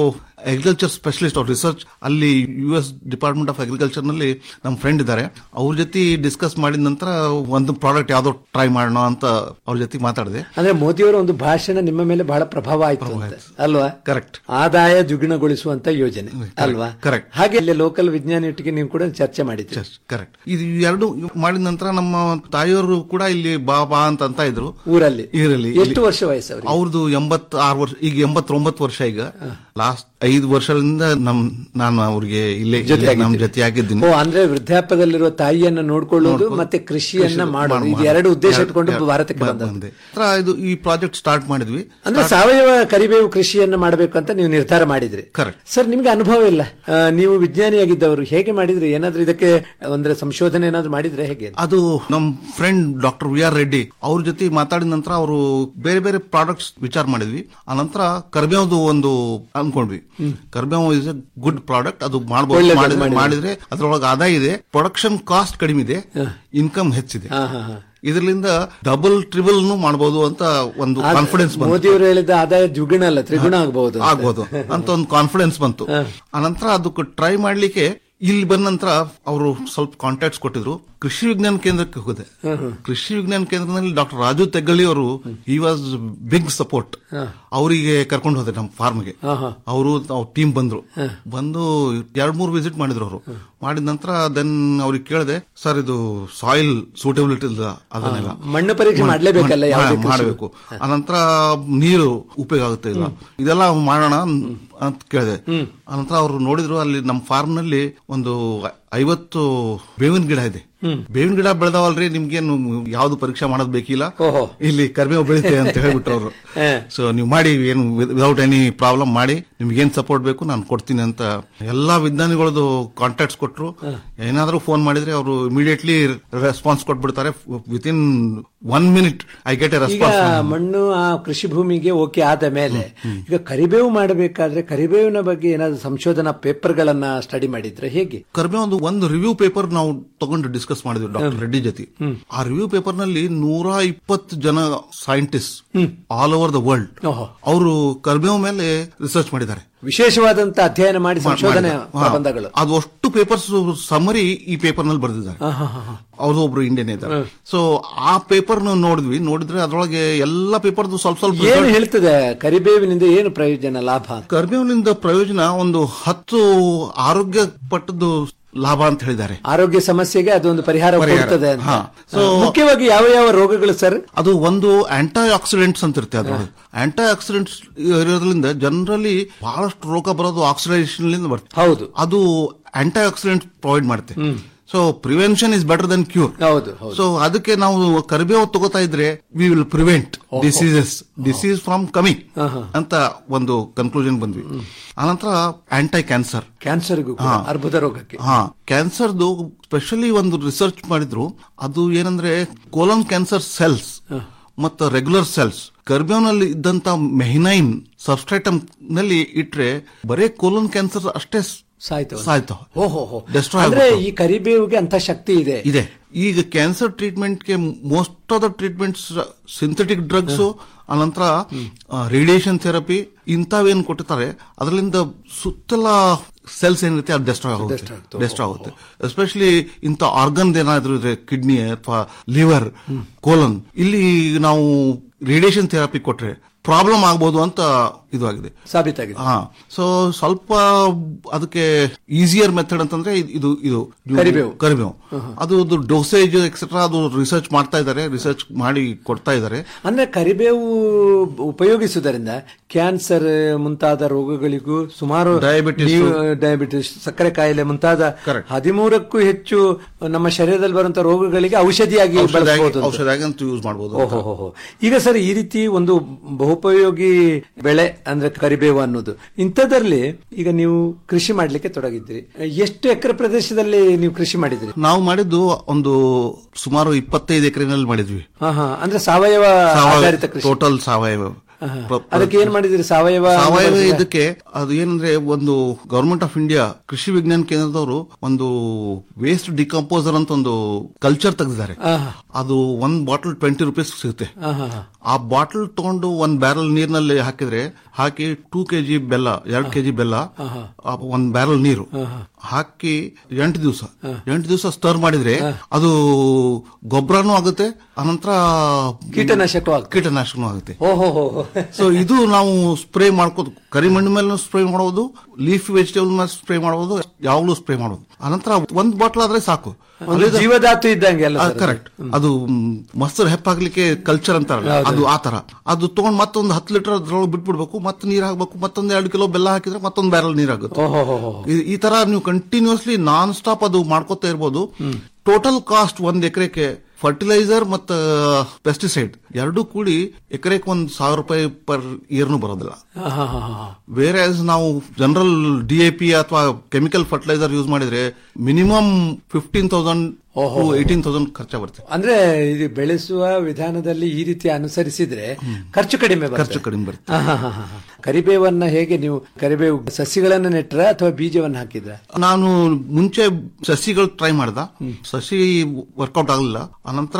ಅಗ್ರಿಕಲ್ಚರ್ ಸ್ಪೆಷಲಿಸ್ಟ್ ಅವ್ರ ರಿಸರ್ಚ್ ಅಲ್ಲಿ U S department of agriculture ನಲ್ಲಿ ನಮ್ಮ ಫ್ರೆಂಡ್ ಇದ್ದಾರೆ ಅವ್ರ ಜೊತೆ ಡಿಸ್ಕಸ್ ಮಾಡಿದ ನಂತರ ಒಂದು ಪ್ರಾಡಕ್ಟ್ ಯಾವ್ದೋ ಟ್ರೈ ಮಾಡೋಣ ಅಂತ ಅವ್ರ ಜೊತೆ ಮಾತಾಡಿದೆ ಅಂದ್ರೆ ಮೋದಿಯವರ ಒಂದು ಭಾಷಣ ನಿಮ್ಮ ಮೇಲೆ ಬಹಳ ಪ್ರಭಾವ ಆಯ್ತು ಅಂತ, ಅಲ್ವಾ ಕರೆಕ್ಟ್ ಆದಾಯ ದ್ವಿಗುಣಗೊಳಿಸುವಂತ ಯೋಜನೆ ಅಲ್ವಾ correct. ಹಾಗೆ ಇಲ್ಲಿ ಲೋಕಲ್ ವಿಜ್ಞಾನಿಯೊಟ್ಟಿಗೆ ನೀವು ಕೂಡ ಚರ್ಚೆ ಮಾಡಿದ್ರಿ ಕರೆಕ್ಟ್ ಇದು ಎರಡು ಮಾಡಿದ ನಂತರ ನಮ್ಮ ತಾಯಿಯವರು ಕೂಡ ಇಲ್ಲಿ ಬಾ ಬಾ ಅಂತ ಅಂತ ಇದ್ರು ಊರಲ್ಲಿ ಊರಲ್ಲಿ ಎಷ್ಟು ವರ್ಷ ವಯಸ್ಸು ಅವ್ರಿಗೆ? ಅವ್ರದ್ದು ಎಂಬತ್ ಆರು ವರ್ಷ ಈಗ ಎಂಬತ್ತೊಂಬತ್ತು ವರ್ಷ ಈಗ ಲಾಸ್ಟ್ ಐದು ವರ್ಷದಿಂದ ನಮ್ ನಾನು ಅವ್ರಿಗೆ ಇಲ್ಲೇ ಇಲ್ಲೇ ನಮ್ ಜೊತೆ ಆಗಿದ್ದೀನಿ ಓ ಅಂದ್ರೆ ವೃದ್ಧಾಪ್ಯದಲ್ಲಿರುವ ತಾಯಿಯನ್ನ ನೋಡ್ಕೊಳ್ಳೋದು ಮತ್ತೆ ಕೃಷಿಯನ್ನ ಮಾಡೋದು ಇದು ಎರಡು ಉದ್ದೇಶ ಇಟ್ಕೊಂಡು ಭಾರತಕ್ಕೆ ಬಂದ ಬಂದೆ ನಂತರ ಇದು ಈ ಪ್ರಾಜೆಕ್ಟ್ ಸ್ಟಾರ್ಟ್ ಮಾಡಿದ್ವಿ ಅಂದ್ರೆ ಸಾವಯವ ಕರಿಬೇವು ಕೃಷಿಯನ್ನ ಮಾಡಬೇಕು ಅಂತ ನೀವು ನಿರ್ಧಾರ ಮಾಡಿದ್ರಿ ಸರ್ ನಿಮ್ಗೆ ಅನುಭವ ಇಲ್ಲ ಆ, ನೀವು ವಿಜ್ಞಾನಿಯಾಗಿದ್ದವರು ಹೇಗೆ ಮಾಡಿದ್ರಿ ಏನಾದ್ರೂ ಇದಕ್ಕೆ ಅಂದ್ರೆ ಸಂಶೋಧನೆ ಏನಾದ್ರೂ ಮಾಡಿದ್ರೆ ಹೇಗೆ ಅದು ನಮ್ friend doctor V R Reddy ಅವ್ರ ಜೊತೆ ಮಾತಾಡಿದ ನಂತರ ಅವರು ಬೇರೆ ಬೇರೆ ಪ್ರಾಡಕ್ಟ್ಸ್ ವಿಚಾರ ಮಾಡಿದ್ವಿ ಆ ನಂತರ ಕರ್ಬೇವ್ದು ಒಂದು ಅನ್ಕೊಂಡ್ವಿ ಕರ್ಬೇವು ಇಸ್ ಎ ಗುಡ್ ಪ್ರಾಡಕ್ಟ್ ಅದು ಮಾಡಬಹುದು ಒಳ್ಳೆದು ಮಾಡಿದ್ರೆ ಮಾಡಿದ್ರೆ. ಮಾಡಿದ್ರೆ ಅದ್ರೊಳಗೆ ಆದಾಯ ಇದೆ ಪ್ರೊಡಕ್ಷನ್ ಕಾಸ್ಟ್ ಕಡಿಮೆ ಇದೆ ಇನ್ಕಮ್ ಹೆಚ್ಚಿದೆ ಇದರಿಂದ ಡಬಲ್ ಟ್ರಿಬಲ್ ಮಾಡಬಹುದು ಅಂತ ಒಂದು ಕಾನ್ಫಿಡೆನ್ಸ್ ಬಂತು ಮೋದಿಯವರು ಹೇಳಿದ ಆದಾಯ ದ್ವಿಗುಣ ಅಲ್ಲ ತ್ರಿಗುಣ ಆಗಬಹುದು ಆಗ್ಬೋದು ಅಂತ ಒಂದು ಕಾನ್ಫಿಡೆನ್ಸ್ ಬಂತು ಆನಂತರ ಅದಕ್ಕೆ ಟ್ರೈ ಮಾಡ್ಲಿಕ್ಕೆ ಇಲ್ಲಿ ಬಂದ ನಂತರ ಅವರು ಸ್ವಲ್ಪ ಕಾಂಟ್ಯಾಕ್ಟ್ಸ್ ಕೊಟ್ಟಿದ್ರು ಕೃಷಿ ವಿಜ್ಞಾನ ಕೇಂದ್ರಕ್ಕೆ ಹೋದೆ ಕೃಷಿ ವಿಜ್ಞಾನ ಕೇಂದ್ರದಲ್ಲಿ ಡಾಕ್ಟರ್ ರಾಜು ತೆಗ್ಗಳಿ ಅವರು ಈ ವಾಸ್ ಬಿಗ್ ಸಪೋರ್ಟ್ ಅವರಿಗೆ ಕರ್ಕೊಂಡು ಹೋದೆ ನಮ್ಮ ಫಾರ್ಮ್ಗೆ ಅವರು ಅವ್ರ ಟೀಮ್ ಬಂದ್ರು ಬಂದು ಎರಡ್ ಮೂರು ವಿಸಿಟ್ ಮಾಡಿದ್ರು ಅವರು ಮಾಡಿದ ನಂತರ ದೆನ್ ಅವ್ರಿಗೆ ಕೇಳಿದೆ ಸರ್ ಇದು ಸಾಯಿಲ್ ಸೂಟಬಿಲಿಟಿ ಇಲ್ಲ ಅದನ್ನೆಲ್ಲ ಮಣ್ಣು ಪರೀಕ್ಷೆ ಮಾಡ್ಲೇಬೇಕಲ್ಲ ಯಾವುದೇ ಕೃಷಿ. ಮಾಡಬೇಕು ಅನಂತರ ನೀರು ಉಪಯೋಗ ಆಗುತ್ತೆ ಇಲ್ಲ ಇದೆಲ್ಲ ಮಾಡೋಣ ಅಂತ ಕೇಳಿದೆ ಅನಂತರ ಅವರು ನೋಡಿದ್ರು ಅಲ್ಲಿ ನಮ್ಮ ಫಾರ್ಮ್ ನಲ್ಲಿ ಒಂದು ಐವತ್ತು ಬೇವಿನ ಗಿಡ ಇದೆ ಬೇವಿನ ಗಿಡ ಬೆಳೆದವಲ್ರಿ ನಿಮ್ಗೇನು ಯಾವ್ದು ಪರೀಕ್ಷೆ ಮಾಡೋದ್ ಬೇಕಿಲ್ಲ ಇಲ್ಲಿ ಕರಿಬೇವು ಬೆಳಿತೆ ಅಂತ ಹೇಳ್ಬಿಟ್ರು ಅವರು ಸೊ ನೀವು ಮಾಡಿ ಏನು ವಿದೌಟ್ ಎನಿ ಪ್ರಾಬ್ಲಮ್ ಮಾಡಿ ನಿಮ್ಗೆ ಏನ್ ಸಪೋರ್ಟ್ ಬೇಕು ನಾನು ಕೊಡ್ತೀನಿ ಅಂತ ಎಲ್ಲಾ ವಿಜ್ಞಾನಿಗಳದ್ದು ಕಾಂಟ್ಯಾಕ್ಟ್ಸ್ ಕೊಟ್ರು ಏನಾದ್ರೂ ಫೋನ್ ಮಾಡಿದ್ರೆ ಅವರು ಇಮಿಡಿಯೇಟ್ಲಿ ರೆಸ್ಪಾನ್ಸ್ ಕೊಟ್ಬಿಡ್ತಾರೆ within one minute I get a ಈಗ ರೆಸ್ಪಾನ್ಸ್ ಮಣ್ಣು ಆ ಕೃಷಿ ಭೂಮಿಗೆ ಓಕೆ ಆದ ಮೇಲೆ ಈಗ ಕರಿಬೇವು ಮಾಡಬೇಕಾದ್ರೆ ಕರಿಬೇವಿನ ಬಗ್ಗೆ ಏನಾದ್ರು ಸಂಶೋಧನಾ ಪೇಪರ್ ಗಳನ್ನ ಸ್ಟಡಿ ಮಾಡಿದ್ರೆ ಹೇಗೆ ಕರ್ಬೇವು ಒಂದು ಒಂದು ರಿವ್ಯೂ ಪೇಪರ್ ನಾವು ತಗೊಂಡು ಡಿಸ್ಕಸ್ ಮಾಡಿದ್ವಿ ಡಾಕ್ಟರ್ ರೆಡ್ಡಿ ಜೊತೆ ಆ ರಿವ್ಯೂ ಪೇಪರ್ ನಲ್ಲಿ ನೂರ ಇಪ್ಪತ್ತು ಜನ scientist all over the world ಅವರು ಕರ್ಬೇವು ಮೇಲೆ ರಿಸರ್ಚ್ ಮಾಡಿದ್ದಾರೆ ವಿಶೇಷವಾದಂತ ಅಧ್ಯಯನ ಮಾಡಿ ಸಂಶೋಧನೆ ಮಾಡಿದ್ದಾರೆ. ಹಾ. ಪ್ರಬಂಧಗಳು ಅದು ಅಷ್ಟು ಪೇಪರ್ಸ್ ಸಮರಿ ಈ ಪೇಪರ್ ನಲ್ಲಿ ಬರೆದಿದ್ದಾರೆ ಅವ್ರು ಒಬ್ರು ಇಂಡಿಯನ್ ಇದ್ದಾರೆ ಸೊ ಆ ಪೇಪರ್ ನೋಡಿದ್ವಿ ನೋಡಿದ್ರೆ ಅದ್ರೊಳಗೆ ಎಲ್ಲ ಪೇಪರ್ದು ಸ್ವಲ್ಪ ಸ್ವಲ್ಪ ಏನು ಹೇಳ್ತದೆ ಕರಿಬೇವಿನಿಂದ ಏನು ಪ್ರಯೋಜನ ಲಾಭ ಕರ್ಬೇವಿನಿಂದ ಪ್ರಯೋಜನ ಒಂದು ಹತ್ತು ಆರೋಗ್ಯ ಪಟ್ಟದ್ದು ಲಾಭ ಅಂತ ಹೇಳಿದ್ದಾರೆ ಆರೋಗ್ಯ ಸಮಸ್ಯೆಗೆ ಅದೊಂದು ಪರಿಹಾರ ಪರಿಹಾರ. ಕೊಡ್ತದೆ ಅಂತ. ಹಾ. ಆ, ಮುಖ್ಯವಾಗಿ ಯಾವ ಯಾವ ರೋಗಗಳು ಸರ್ ಅದು ಒಂದು ಆಂಟಿ ಆಕ್ಸಿಡೆಂಟ್ಸ್ ಅಂತ ಇರುತ್ತೆ ಅದ್ರೊಳಗೆ ಆಂಟಿ ಆಕ್ಸಿಡೆಂಟ್ಸ್ ಇರೋದ್ರಿಂದ ಜನರಲಿ ಬಹಳಷ್ಟು ರೋಗ ಬರೋದು ಆಕ್ಸಿಡೇಷನ್ ಬರ್ತದೆ ಹೌದು ಅದು ಆಂಟಿ ಆಕ್ಸಿಡೆಂಟ್ ಪ್ರೊವೈಡ್ ಮಾಡುತ್ತೆ so prevention is better than cure ಹೌದು ಸೊ ಅದಕ್ಕೆ ನಾವು ಕರಿಬೇವು ತಗೋತಾ ಇದ್ರೆ we will prevent diseases disease from coming ಅಂತ ಒಂದು ಕನ್ಕ್ಲೂಷನ್ ಬಂದ್ವಿ ಆನಂತರ ಆಂಟಿ ಕ್ಯಾನ್ಸರ್ ಕ್ಯಾನ್ಸರ್ಗೂ ಕೂಡ, ಅರ್ಬುದ ರೋಗಕ್ಕೆ ಹಾ ಕ್ಯಾನ್ಸರ್ದು ಸ್ಪೆಷಲಿ ಒಂದು ರಿಸರ್ಚ್ ಮಾಡಿದ್ರು ಅದು ಏನಂದ್ರೆ ಕೋಲನ್ ಕ್ಯಾನ್ಸರ್ ಸೆಲ್ಸ್ ಮತ್ತು ರೆಗ್ಯುಲರ್ ಸೆಲ್ಸ್ ಕರ್ಬೇವ್ನಲ್ಲಿ ಇದ್ದಂತ ಮೆಹಿನೈನ್ ಸಬ್ಸ್ಟ್ರೇಟಮ್ ನಲ್ಲಿ ಇಟ್ರೆ ಬರೇ ಕೋಲನ್ ಕ್ಯಾನ್ಸರ್ ಅಷ್ಟೇ ಸಾಯ್ತವೆ. ಸಾಯ್ತಾವ ಓಹೋ ಹೋ. Destroy ಅಂದ್ರೆ ಆಗ್ಬಿಡ್ತಾವೆ. ಈ ಕರಿಬೇವಿಗೆ ಅಂತ ಶಕ್ತಿ ಇದೆ ಇದೆ ಈಗ ಕ್ಯಾನ್ಸರ್ ಟ್ರೀಟ್ಮೆಂಟ್ಗೆ most of the treatments synthetic drugs ಅನಂತರ ರೇಡಿಯೇಷನ್ ಥೆರಪಿ ಇಂಥವೇನು ಕೊಟ್ಟಿರ್ತಾರೆ ಅದರಿಂದ ಸುತ್ತಲ ಸೆಲ್ಸ್ ಏನಿರುತ್ತೆ ಅದು ಡೆಸ್ಟ್ರಾಯ್ ಆಗುತ್ತೆ ಡೆಸ್ಟ್ರಾಯ್ ಆಗುತ್ತೆ ಎಸ್ಪೆಷಲಿ ಇಂಥ ಆರ್ಗನ್ ಏನಾದ್ರೂ ಇದೆ ಕಿಡ್ನಿ ಅಥವಾ ಲಿವರ್ ಕೋಲನ್ ಇಲ್ಲಿ ನಾವು ರೇಡಿಯೇಷನ್ ಥೆರಪಿ ಕೊಟ್ರೆ ಪ್ರಾಬ್ಲಮ್ ಆಗ್ಬೋದು ಅಂತ ಇದು ಆಗಿದೆ ಸಾಬೀತಾಗಿದೆ ಹಾ ಸೊ ಸ್ವಲ್ಪ ಅದಕ್ಕೆ ಈಸಿಯರ್ ಮೆಥಡ್ ಅಂತಂದ್ರೆ ಇದ್- ಇದು ಇದು ಇದು ಕರಿಬೇವು. ಕರಿಬೇವು ಅದು ಡೋಸೇಜ್ ಎಕ್ಸೆಟ್ರಾ ಅದು ರಿಸರ್ಚ್ ಮಾಡ್ತಾ ಇದ್ದಾರೆ ರಿಸರ್ಚ್ ಮಾಡಿ ಕೊಡ್ತಾ ಇದ್ದಾರೆ ಅಂದ್ರೆ ಕರಿಬೇವು ಉಪಯೋಗಿಸುವುದರಿಂದ ಕ್ಯಾನ್ಸರ್ ಮುಂತಾದ ರೋಗಗಳಿಗೂ ಸುಮಾರು Diabetes. ನೀವು- ಡಯಾಬಿಟಿಸ್ ಸಕ್ಕರೆ ಕಾಯಿಲೆ ಮುಂತಾದ ಹದಿಮೂರಕ್ಕೂ ಹೆಚ್ಚು ನಮ್ಮ ಶರೀರದಲ್ಲಿ ಬರುವಂತಹ ರೋಗಗಳಿಗೆ ಔಷಧಿಯಾಗಿ ಔಷಧಿಯಾಗಿ ಬಳಸಬಹುದು ಅಂತ. ಔಷಧಿಯಾಗಿ ಅಂತ ಯೂಸ್ ಮಾಡಬಹುದು ಓಹೋ ಹೋ, ಹೋ. ಈಗ ಸರ್ ಈ ರೀತಿ ಒಂದು ಬಹುಪಯೋಗಿ ಬೆಳೆ ಅಂದ್ರೆ ಕರಿಬೇವು ಅನ್ನೋದು ಇಂಥದ್ರಲ್ಲಿ ಈಗ ನೀವು ಕೃಷಿ ಮಾಡ್ಲಿಕ್ಕೆ ತೊಡಗಿದ್ರಿ ಎಷ್ಟು ಎಕರೆ ಪ್ರದೇಶದಲ್ಲಿ ನೀವು ಕೃಷಿ ಮಾಡಿದ್ರಿ ನಾವು ಮಾಡಿದ್ದು ಒಂದು ಸುಮಾರು ಇಪ್ಪತ್ತೈದು ಎಕರೆನಲ್ಲಿ ಮಾಡಿದ್ವಿ ಹಾ ಹಾ ಅಂದ್ರೆ ಸಾವಯವ ಆಧಾರಿತ ಕೃಷಿ ಟೋಟಲ್ ಸಾವಯವ ಹಾ, ಹಾ. ಅದಕ್ಕೆ ಏನ್ ಮಾಡಿದ್ರಿ ಸಾವಯವ ಸಾವಯವ ಬಳಸಿದ್ರ? ಇದಕ್ಕೆ ಅದು ಏನಂದ್ರೆ ಒಂದು ಗವರ್ಮೆಂಟ್ ಆಫ್ ಇಂಡಿಯಾ ಕೃಷಿ ವಿಜ್ಞಾನ ಕೇಂದ್ರದವರು ಒಂದು ವೇಸ್ಟ್ ಡಿಕಂಪೋಸರ್ ಅಂತ ಒಂದು ಕಲ್ಚರ್ ತೆಗೆದಿದ್ದಾರೆ ಅದು ಒಂದ್ ಬಾಟಲ್ ಟ್ವೆಂಟಿ ರುಪೀಸ್ ಸಿಗುತ್ತೆ ಆ ಬಾಟಲ್ ತಗೊಂಡು ಒಂದ್ ಬ್ಯಾರಲ್ ನೀರಿನಲ್ಲಿ ಹಾಕಿದ್ರೆ ಹಾಕಿ ಟೂ ಕೆಜಿ ಬೆಲ್ಲ ಎರಡ್ ಕೆಜಿ ಬೆಲ್ಲ ಆ ಒಂದ್ ಬ್ಯಾರಲ್ ನೀರು ಹಾಕಿ ಎಂಟು ದಿವಸ ಎಂಟು ದಿವಸ ಸ್ಟರ್ ಮಾಡಿದ್ರೆ ಅದು ಗೊಬ್ಬರನೂ ಆಗುತ್ತೆ ಅನಂತರ ಕೀಟನಾಶಕ ಕೀಟನಾಶಕನೂ ಆಗುತ್ತೆ ಓಹೋ ಹೋ ಸೊ ಇದು ನಾವು ಸ್ಪ್ರೇ ಮಾಡ್ಕೋದು ಕರಿಮಣ್ಣು ಮೇಲೆ ಸ್ಪ್ರೇ ಮಾಡೋದು ಲೀಫ್ ವೆಜಿಟೇಬಲ್ ಮೇಲೆ ಸ್ಪ್ರೇ ಮಾಡೋದು ಯಾವಾಗಲೂ ಸ್ಪ್ರೇ ಮಾಡೋದು ಅನಂತರ ಒಂದ್ ಬಾಟ್ಲ್ ಆದ್ರೆ ಸಾಕು ಒಂದು ಜೀವಧಾತು ಇದ್ದಂಗೆ ಅಲ್ಲ ಸರ್ ಅದು? ಕರೆಕ್ಟ್ ಅದು ಮ್, ಮೊಸರು ಹೆಪ್ಪಾಗ್ಲಿಕ್ಕೆ ಕಲ್ಚರ್ ಅಂತಾರಲ್ಲ ಹೌದು. ಅದು ಆ ತರ ಅದು ತಗೊಂಡ್ ಮತ್ತೊಂದು ಹತ್ತು ಲೀಟರ್ ಅದ್ರೊಳಗೆ ಬಿಟ್ಬಿಡ್ಬೇಕು ಮತ್ತೆ ನೀರ್ ಹಾಕ್ಬೇಕು ಮತ್ತೊಂದ್ ಎರಡು ಕಿಲೋ ಬೆಲ್ಲ ಹಾಕಿದ್ರೆ ಮತ್ತೊಂದ್ ಬ್ಯಾರಲ್ ನೀರ್ ಆಗುತ್ತೆ ಓಹೋ ಹೋ ಹೋ. ಈ- ಈ ತರ ನೀವು ಕಂಟಿನ್ಯೂಸ್ಲಿ ನಾನ್ ಸ್ಟಾಪ್ ಅದು ಮಾಡ್ಕೋತಾ ಇರ್ಬೋದು ಟೋಟಲ್ ಕಾಸ್ಟ್ ಒಂದ್ ಎಕರೆಗೆ ಫರ್ಟಿಲೈಸರ್ ಮತ್ತು ಪೆಸ್ಟಿಸೈಡ್ ಎರಡೂ ಕೂಡಿ ಎಕರೆಗೆ ಒಂದ್ ಸಾವಿರ ರೂಪಾಯಿ ಪರ್ ಇಯರ್ನು ಬರೋದಿಲ್ಲ ಹಾ, ಹಾ, ಹಾ, ಹಾ. ಬೇರೆ ನಾವು ಜನರಲ್ ಡಿ ಎ ಪಿ ಅಥವಾ ಕೆಮಿಕಲ್ ಫರ್ಟಿಲೈಸರ್ ಯೂಸ್ ಮಾಡಿದ್ರೆ minimum fifteen thousand to eighteen thousand ಖರ್ಚ ಬರುತ್ತೆ ಅಂದ್ರೆ ಇದು ಬೆಳೆಸುವ ವಿಧಾನದಲ್ಲಿ ಈ ರೀತಿ ಅನುಸರಿಸಿದ್ರೆ ಖರ್ಚು ಕಡಿಮೆ ಬರ್ತದೆ. ಖರ್ಚು ಕಡಿಮೆ ಬರುತ್ತೆ ಹಾ, ಹಾ, ಹಾ, ಹಾ. ಕರಿಬೇವನ್ನ ಹೇಗೆ ನೀವು ಕರಿಬೇವು ಸಸಿಗಳನ್ನ ನೆಟ್ರ ಅಥವಾ ಬೀಜವನ್ನ ಹಾಕಿದ್ರ ನಾನು ಮುಂಚೆ ಸಸಿಗಳು ಟ್ರೈ ಮಾಡ್ದ ಸಸಿ ವರ್ಕೌಟ್ ಆಗಲಿಲ್ಲ ಅನಂತರ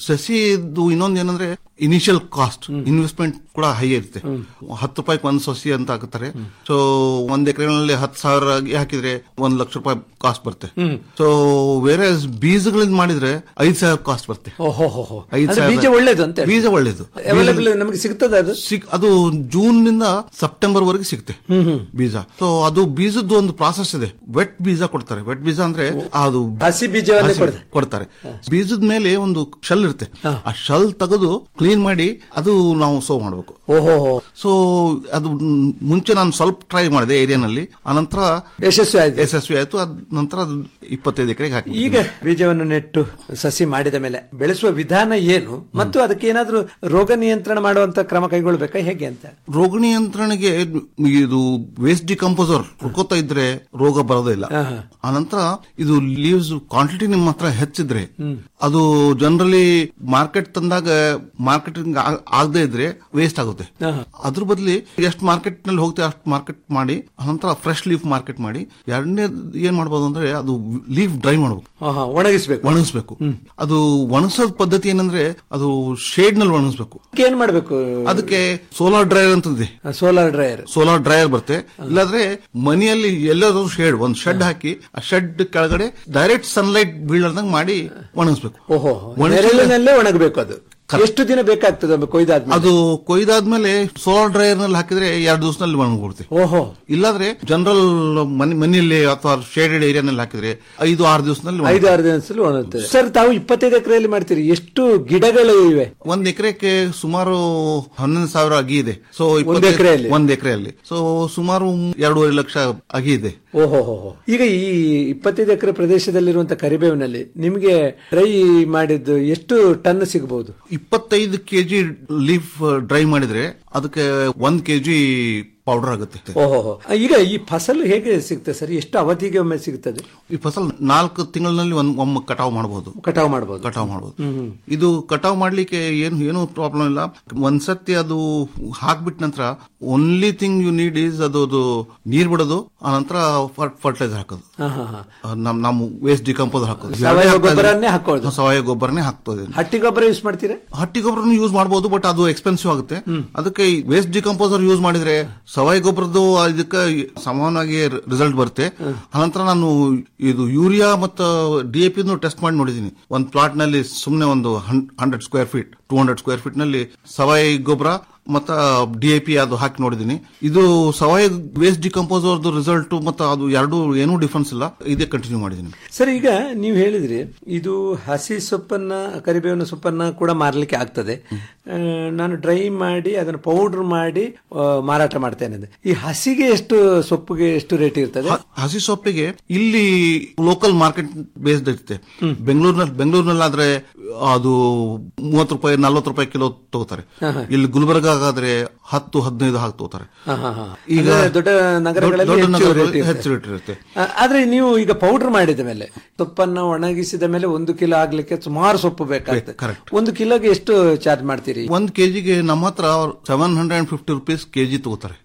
ಸಸಿದು ಇನ್ನೊಂದು ಏನಂದ್ರೆ ಇನಿಷಿಯಲ್ ಕಾಸ್ಟ್ ಇನ್ವೆಸ್ಟ್ಮೆಂಟ್ ಕೂಡ ಹೈ ಇರುತ್ತೆ ಹತ್ತು ರೂಪಾಯಿ ಒಂದ್ ಸಸಿ ಅಂತ ಹಾಕ್ತಾರೆ ಸೊ ಒಂದ್ ಎಕರೆನಲ್ಲಿ ಹತ್ತು ಸಾವಿರ ಹಾಕಿದ್ರೆ ಒಂದ್ ಲಕ್ಷ ರೂಪಾಯಿ ಕಾಸ್ಟ್ ಬರುತ್ತೆ ಸೊ ಬೇರೆ ಬೀಜಗಳಿಂದ ಮಾಡಿದ್ರೆ ಐದ್ ಸಾವಿರ ಕಾಸ್ಟ್ ಬರುತ್ತೆ ಓಹೋ ಹೋ ಹೋ. ಐದ್ ಅಂದ್ರೆ ಸಾವಿರ- ಬೀಜ ಒಳ್ಳೇದು ಅಂತ ಹೇಳಿ. ಬೀಜ ಒಳ್ಳೇದು Available ನಮಗೆ ಸಿಗ್ತದ ಅದು ಸಿಕ್ ಅದು ಜೂನ್ ನಿಂದ ಸೆಪ್ಟೆಂಬರ್ ವರೆಗೆ ಸಿಗುತ್ತೆ ಬೀಜ ಸೊ ಅದು ಬೀಜದ್ದು ಒಂದು ಪ್ರಾಸೆಸ್ ಇದೆ ವೆಟ್ ಬೀಜ ಕೊಡ್ತಾರೆ ವೆಟ್ ಬೀಜ ಅಂದ್ರೆ ಅದು ಹಸಿ ಬೀಜವನ್ನೇ ಹಸಿ ಕೊಡ್ತಾರೆ. ಕೊಡ್ತಾರೆ ಬೀಜದ ಮೇಲೆ ಒಂದು ಶೆಲ್ ಇರುತ್ತೆ ಆ ಶೆಲ್ ತೆಗೆದು ಕ್ಲೀನ್ ಮಾಡಿ ಅದು ನಾವು ಸೋ ಮಾಡಬೇಕು ಓಹೋ ಹೋ. ಸೊ ಅದು ಮ್, ಮುಂಚೆ ನಾನು ಸ್ವಲ್ಪ ಟ್ರೈ ಮಾಡಿದೆ ಏರಿಯಾನಲ್ಲಿ ಅನಂತರ ಯಶಸ್ವಿ ಆಯ್ತು ಯಶಸ್ವಿ ಆಯ್ತು ಅದ್ ನಂತರ ಅದು ಇಪ್ಪತ್ತೈದು ಎಕರೆಗೆ ಹಾಕಿ ಈಗ ಬೀಜವನ್ನು ನೆಟ್ಟು ಸಸಿ ಮಾಡಿದ ಮೇಲೆ ಬೆಳೆಸುವ ವಿಧಾನ ಏನು ಮತ್ತು ಅದಕ್ಕೆ ಏನಾದ್ರೂ ರೋಗ ನಿಯಂತ್ರಣ ಮಾಡುವಂತ ಕ್ರಮ ಕೈಗೊಳ್ಬೇಕಾ ಹೇಗೆ ಅಂತ ರೋಗ ನಿಯಂತ್ರಣೆಗೆ ಇದು ವೇಸ್ಟ್ ಡಿಕಂಪೋಸರ್ ಹುಡ್ಕೋತಾ ಇದ್ರೆ ರೋಗ ಬರೋದೇ ಇಲ್ಲ ಆನಂತರ ಇದು ಲೀವ್ಸ್ ಕ್ವಾಂಟಿಟಿ ನಿಮ್ಮ ಹತ್ರ ಹೆಚ್ಚಿದ್ರೆ ಅದು ಜನರಲಿ ಮಾರ್ಕೆಟ್ ತಂದಾಗ ಮಾರ್ಕೆಟಿಂಗ್ ಆಗದೆ ಇದ್ರೆ ವೇಸ್ಟ್ ಆಗುತ್ತೆ ಅದ್ರ ಬದಲಿ ಎಷ್ಟು ಮಾರ್ಕೆಟ್ ನಲ್ಲಿ ಹೋಗ್ತೇವೆ ಅಷ್ಟು ಮಾರ್ಕೆಟ್ ಮಾಡಿ ಅನಂತರ ಫ್ರೆಶ್ ಲೀಫ್ ಮಾರ್ಕೆಟ್ ಮಾಡಿ ಎರಡನೇ ಏನ್ ಮಾಡ್ಬೋದು ಅಂದ್ರೆ ಅದು ಲೀಫ್ ಡ್ರೈ ಮಾಡ್ಬೇಕು ಆಹಾ, ಒಣಗಿಸ್ಬೇಕು ಒಣಗಿಸ್ಬೇಕು ಅದು ಒಣಗಿಸೋದ್ ಪದ್ಧತಿ ಏನಂದ್ರೆ ಅದು ಶೇಡ್ ನಲ್ಲಿ ಒಣಗಿಸ್ಬೇಕು ಅದಕ್ಕೆ ಏನ್ ಮಾಡ್ಬೇಕು ಅದಕ್ಕೆ ಸೋಲಾರ್ ಡ್ರೈಯರ್ ಅಂತ ಇದೆ ಸೋಲಾರ್ ಡ್ರೈಯರ್ ಸೋಲಾರ್ ಡ್ರೈಯರ್ ಬರುತ್ತೆ ಇಲ್ಲಾಂದ್ರೆ ಮನೆಯಲ್ಲಿ ಎಲ್ಲಾದ್ರೂ ಶೇಡ್ ಒಂದ್ ಶೆಡ್ ಹಾಕಿ ಆ ಶೆಡ್ ಕೆಳಗಡೆ ಡೈರೆಕ್ಟ್ ಸನ್ಲೈಟ್ ಬೀಳದಂಗ್ ಮಾಡಿ ಒಣಗಿಸ್ಬೇಕು ಓಹೋ ಒಣಗಿಸಿ- ನೆರಳಿನಲ್ಲೇ ಒಣಗಬೇಕು ಅದು ಎಷ್ಟು ದಿನ ಬೇಕಾಗ್ತದೆ ಒಮ್ಮೆ ಕೊಯ್ದಾದ್ಮೇಲೆ ಅದು ಕೊಯ್ದಾದ್ಮೇಲೆ ಸೋಲಾರ್ ಡ್ರೈಯರ್ ನಲ್ಲಿ ಹಾಕಿದ್ರೆ ಎರಡು ದಿವಸದಲ್ಲಿ ಒಣಗ್ಬಿಡುತ್ತೆ ಓಹೋ ಇಲ್ಲಾದ್ರೆ ಜನರಲ್ ಮನೆಯಲ್ಲಿ ಅಥವಾ ಶೇಡೆಡ್ ಏರಿಯಾನಲ್ಲಿ ಹಾಕಿದ್ರೆ ಐದು ಆರು ದಿವಸದಲ್ಲಿ ಐದು ಆರು ದಿನದಲ್ಲಿ ಒಣಗುತ್ತೆ ಸರ್ ತಾವು ಇಪ್ಪತ್ತೈದು ಎಕರೆಯಲ್ಲಿ ಮಾಡ್ತೀರಿ ಎಷ್ಟು ಗಿಡಗಳು ಇವೆ ಒಂದ್ ಎಕರೆಗೆ ಸುಮಾರು ಹನ್ನೊಂದು ಸಾವಿರ ಅಗಿ ಇದೆ ಸೊ ಒಂದ್ ಎಕ್ರೆಯಲ್ಲಿ? ಒಂದ್ ಎಕರೆಯಲ್ಲಿ ಸೊ ಸುಮಾರು ಎರಡೂವರೆ ಲಕ್ಷ ಅಗಿ ಇದೆ ಓಹೋ ಹೋ ಹೋ. ಈಗ ಈ ಇಪ್ಪತ್ತೈದು ಎಕರೆ ಪ್ರದೇಶದಲ್ಲಿರುವಂತ ಕರಿಬೇವಿನಲ್ಲಿ ನಿಮಗೆ ಡ್ರೈ ಮಾಡಿದ್ದು ಎಷ್ಟು ಟನ್ ಸಿಗಬಹುದು ಇಪ್ಪತ್ತೈದು ಕೆಜಿ ಲೀಫ್ ಡ್ರೈ ಮಾಡಿದ್ರೆ ಅದಕ್ಕೆ ಒಂದ್ ಕೆಜಿ ಪೌಡರ್ ಆಗುತ್ತೆ ಓಹೋ ಹೋ. ಈಗ ಈ ಫಸಲು ಹೇಗೆ ಸಿಗ್ತದೆ ಸರ್ ಎಷ್ಟು ಅವಧಿಗೆ ಒಮ್ಮೆ ಸಿಗ್ತದೆ ಈ ಫಸಲ್ ನಾಲ್ಕು ತಿಂಗಳಿನಲ್ಲಿ ಒಂದ್ ಒಮ್ಮೆ ಕಟಾವ್ ಮಾಡಬಹುದು ಕಟಾವು ಮಾಡಬಹುದು ಕಟಾವ್ ಮಾಡಬಹುದು ಇದು ಕಟಾವ್ ಮಾಡ್ಲಿಕ್ಕೆ ಏನು ಏನು ಪ್ರಾಬ್ಲಮ್ ಇಲ್ಲ ಒಂದ್ಸತಿ ಅದು ಹಾಕ್ಬಿಟ್ಟ ನಂತರ only thing you need is ಅದು ಅದು ನೀರ್ ಬಿಡೋದು ಆನಂತರ ಫರ್ಟಿಲೈಸರ್ ಹಾಕೋದು ಹಾ, ಹಾ, ಹಾ. ಆ, ನಮ್ ನಮ್ಮ ವೇಸ್ಟ್ ಡಿಕಂಪೋಸ್ ಹಾಕೋದು ಸಾವಯವ ಗೊಬ್ಬರನ್ನೇ ಹಾಕೋದು. ಸಾವಯವ ಗೊಬ್ಬರನೇ ಹಾಕ್ತದೆ ಹಟ್ಟಿ ಗೊಬ್ಬರ ಯೂಸ್ ಮಾಡ್ತೀರಾ ಹಟ್ಟಿ ಗೊಬ್ಬರ ಯೂಸ್ ಮಾಡಬಹುದು ಬಟ್ ಅದು ಎಕ್ಸ್ಪೆನ್ಸಿವ್ ಆಗುತ್ತೆ ಅದಕ್ಕೆ ವೇಸ್ಟ್ ಡಿಕಂಪೋಸರ್ ಯೂಸ್ ಮಾಡಿದ್ರೆ ಸಾವಯವ ಗೊಬ್ಬರದ್ದು ಇದಕ್ಕೆ ಸಮಾನವಾಗಿ ರಿಸಲ್ಟ್ ಬರುತ್ತೆ ಅನಂತರ ನಾನು ಇದು ಯೂರಿಯಾ ಮತ್ತು ಡಿ ಎ ಪಿ ಟೆಸ್ಟ್ ಮಾಡಿ ನೋಡಿದೀನಿ ಒಂದು ಪ್ಲಾಟ್ ನಲ್ಲಿ ಸುಮ್ಮನೆ ಒಂದು hundred square feet two hundred square feet ನಲ್ಲಿ ಸಾವಯವ ಗೊಬ್ಬರ ಮತ್ತ ಡಿ ಎ ಪಿ ಅದು ಹಾಕಿ ನೋಡಿದೀನಿ ಇದು ಸಾವಯವ ವೇಸ್ಟ್ ಡಿಕಂಪೋಸರ್ದು ರಿಸಲ್ಟ್ ಮತ್ತು ಅದು ಎರಡು ಏನೂ ಡಿಫ್ರೆನ್ಸ್ ಇಲ್ಲ ಇದೇ ಕಂಟಿನ್ಯೂ ಮಾಡಿದೀನಿ ಸರ್ ಈಗ ನೀವು ಹೇಳಿದ್ರಿ ಇದು ಹಸಿ ಸೊಪ್ಪನ್ನ ಕರಿಬೇವಿನ ಸೊಪ್ಪನ್ನ ಕೂಡ ಮಾರಲಿಕ್ಕೆ ಆಗ್ತದೆ ಆ, ನಾನು ಡ್ರೈ ಮಾಡಿ ಅದನ್ನು ಪೌಡರ್ ಮಾಡಿ ಆ, ಮಾರಾಟ ಮಾಡ್ತೇನೆ ಅಂದೆ. ಈ ಹಸಿಗೆ ಎಷ್ಟು ಸೊಪ್ಪಿಗೆ ಎಷ್ಟು ರೇಟ್ ಇರ್ತದೆ ಹ- ಹಸಿ ಸೊಪ್ಪಿಗೆ ಇಲ್ಲಿ ಲೋಕಲ್ ಮಾರ್ಕೆಟ್ ಬೇಸ್ಡ್ ಇರುತ್ತೆ ಬೆಂಗಳೂರಿನಲ್ಲಿ ಬೆಂಗಳೂರಿನಲ್ಲಾದ್ರೆ ಅದು ಮೂವತ್ತು ರೂಪಾಯಿ ನಲ್ವತ್ತು ರೂಪಾಯಿ ಕಿಲೋ ತಗೋತಾರೆ ಇಲ್ಲಿ ಗುಲ್ಬರ್ಗಾಗಾದ್ರೆ ಹತ್ತು ಹದಿನೈದು ಹಾಕಿ ತಗೋತಾರೆ ಹಾ, ಹಾ, ಹಾ. ಈಗ ಅಂದ್ರೆ ದೊಡ್ಡ ನಗರಗಳಲ್ಲಿ ದೊಡ್ಡ ಹೆಚ್ಚು ನಗರಗಳಲ್ಲಿ rate ಇರುತ್ತೆ. ಹೆಚ್ಚು ರೇಟ್ ಇರುತ್ತೆ ಆ, ಆದ್ರೆ ನೀವು ಈಗ ಪೌಡರ್ ಮಾಡಿದ ಮೇಲೆ ಸೊಪ್ಪನ್ನ ಒಣಗಿಸಿದ ಮೇಲೆ ಒಂದು ಕಿಲೋ ಆಗ್ಲಿಕ್ಕೆ ಸುಮಾರು ಸೊಪ್ಪು ಬೇಕಾಗ್ತದೆ ಒಂದು ಕಿಲೋಗೆ ಎಷ್ಟು ಚಾರ್ಜ್ ಮಾಡ್ತೀರಿ ಒಂದ್ ಕೆಜಿಗೆ ನಮ್ಮ ಹತ್ರ seven hundred and fifty rupees KG ತಗೋತಾರೆ